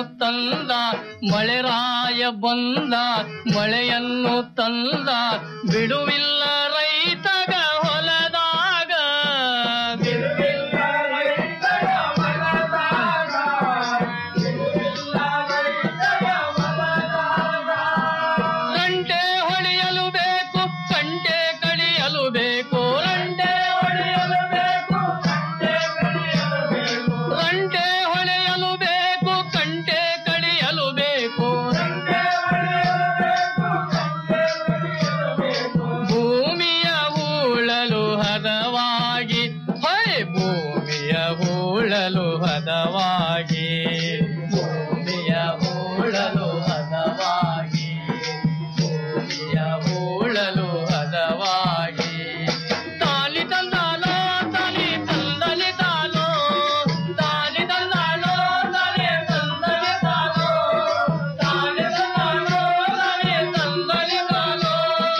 ತಂದ ಮಳೆರಾಯ ಬಂದ ಮಳೆಯನ್ನು ತಂದ ಬಿಡುವಿಲ್ಲ ರೈತಗ ಹೊಲದಾಗ ಬಿಡುವಿಲ್ಲ ರೈತಗ ಹೊಲದಾಗ. ಬಿಡುವಿಲ್ಲ ರೈತಗ ಹೊಲದಾಗ. ಗಂಟೆ ಹೊಡೆಯಲು ಬೇಕು ಕಂಟೆ ಕಡಿಯಲು ಬೇಕು ರಂಟೆ ಹೊಡೆಯಲು ಬೇಕು ಕಂಟೆ ಕಡಿಯಲು ಬೇಕು ರಂಟೆ ಹೊಳೆಯಲು ಬೇಕು ಕಂಟೆ ಕಡಿಯಲು ಬೇಕು ಭೂಮಿಯ ಹೂಳಲು ಹದವಾಗಿ ಹೊಯ್ ಭೂಮಿಯ ಹೂಳಲು ಹದವಾಗಿ ಭೂಮಿಯ ಹೂಳಲು ಹದವಾಗಿ ಭೂಮಿಯ ಹೂಳಲು ಹದವಾಗಿ ತಾಲಿ ತಂದಾಲೋ ತಾಲಿ ತಂದಲಿ ತಾಲೋ ತಾಲಿ ತಂದಾಲೋ ತಾಲಿ ತಂದಲಿ ತಾಲೋ ತಾಲಿ ತಂದಾಲೋ ತಾಲಿ ತಂದಲಿ ತಾಲೋ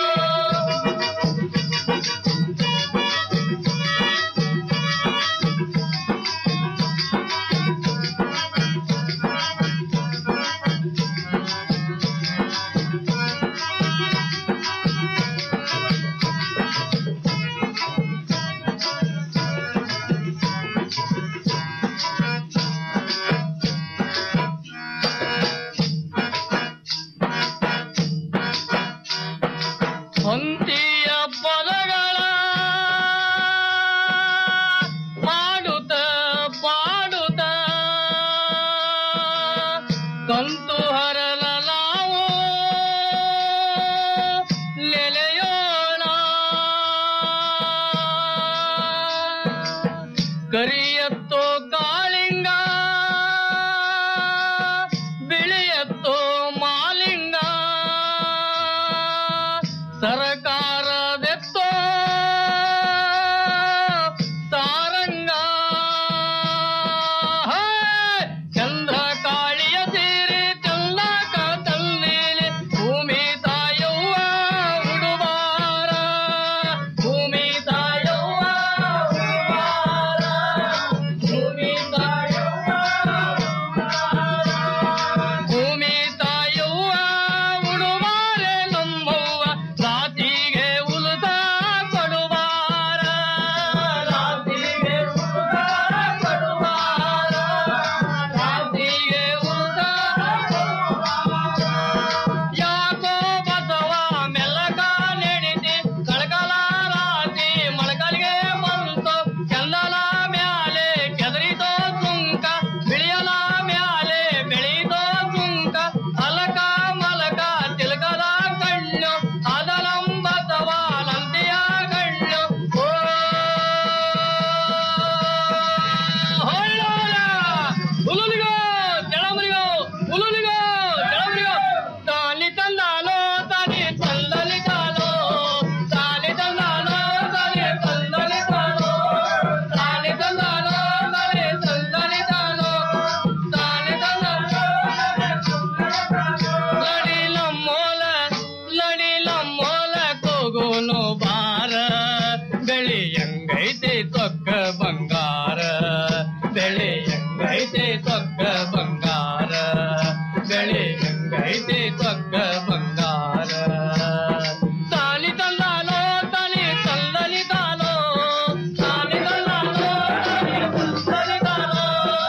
ಹೊಂತಿಯ ಪದಗಳ ಮಾಡುತ್ತ ಪಾಡುತ್ತ ಕಂತು ಹರಲ ನಾವು ನೆಲೆಯೋಣ ಕರಿಯತ್ತೋ ಕಾಳಿಂಗ ಬಿಳಿಯತ್ತೋ ಮಾಲಿಂಗ ಸರಕಾರದೆತ್ತೋ ಸಾರಂಗ ಹೇ! ಚಂದ್ರ ಕಾಳಿಯ ಸೀರೆ ಚಂದಕ ತಲ್ಲೀಲಿ ಭೂಮಿ ತಾಯವ್ವ ಉಡುಬಾರ ಭೂಮಿ ತಾಯವ್ವ ಉಡುಬಾರ ಭೂಮಿ ತಾಯವ್ವ ಭೂಮಿ ತಾಯವ್ವ ಉಡುಬಾರೆ ನಮ್ಮವ್ವ ರಾತಿಗೆ ಉಲುದ ಕೊಡುವಾರ ರಾತಿಗೆ ಉಲುದ ಕೊಡುವಾರ ರಾತಿಗೆ ಉಲುದ ಯಾಕೋ ಬಸವ ಮೆಲ್ಲಕ ನೆಡಿತಿ ಕಳಕಲ ರಾತಿ ಮೊಳಕಲಿಗೆ ಬಂತು ಚಂದಲ ಮ್ಯಾಲೆ ಕೆದರಿತೋ ಸುಂಕ ಬಿಳಿಯಲ ಮ್ಯಾಲೆ ಬೆಳೀತೋ ಸುಂಕ ಅಲಕ ಮಲಕ ತಿಲಕದ ಕಣ್ಣು ಅದಲಂ ಬಸವ ನಂದಿಯ ಕಣ್ಣು ಓ ಹೊಳ್ಳೋಲ ಉಲುಲಿಗೋ ಜಳಮರಿಗೋ ಉಲುಲಿಗೋ ಜಳಮರಿಗೋ ತಾಲಿ ತಂದಾಲೋ ತಾಲಿ ತಂದಲಿ ತಾಲೋ ತಾಲಿ ತಂದಾಲೋ ತಾಲಿ ತಂದಲಿ ತಾಲೋ ತಾಲಿ ತಂದಾಲೋ ತಾಲಿ ತಂದಲಿ ತಾಲೋ ತಾಲಿ ತಂದಾಲೋ ಲಡಿ ಲಮ್ಮೋಲ ಲಡಿ ಲಮ್ಮೋಲ ಕೂಗುನು ಬಾರ ಬೆಳಿ ಹೆಂಗೈತೆ ತೊಕ್ಕ ಬಂಗಾರ ಬೆಳಿ ಹೆಂಗೈತೆ ತೊಕ್ಕ ಬಂಗಾರ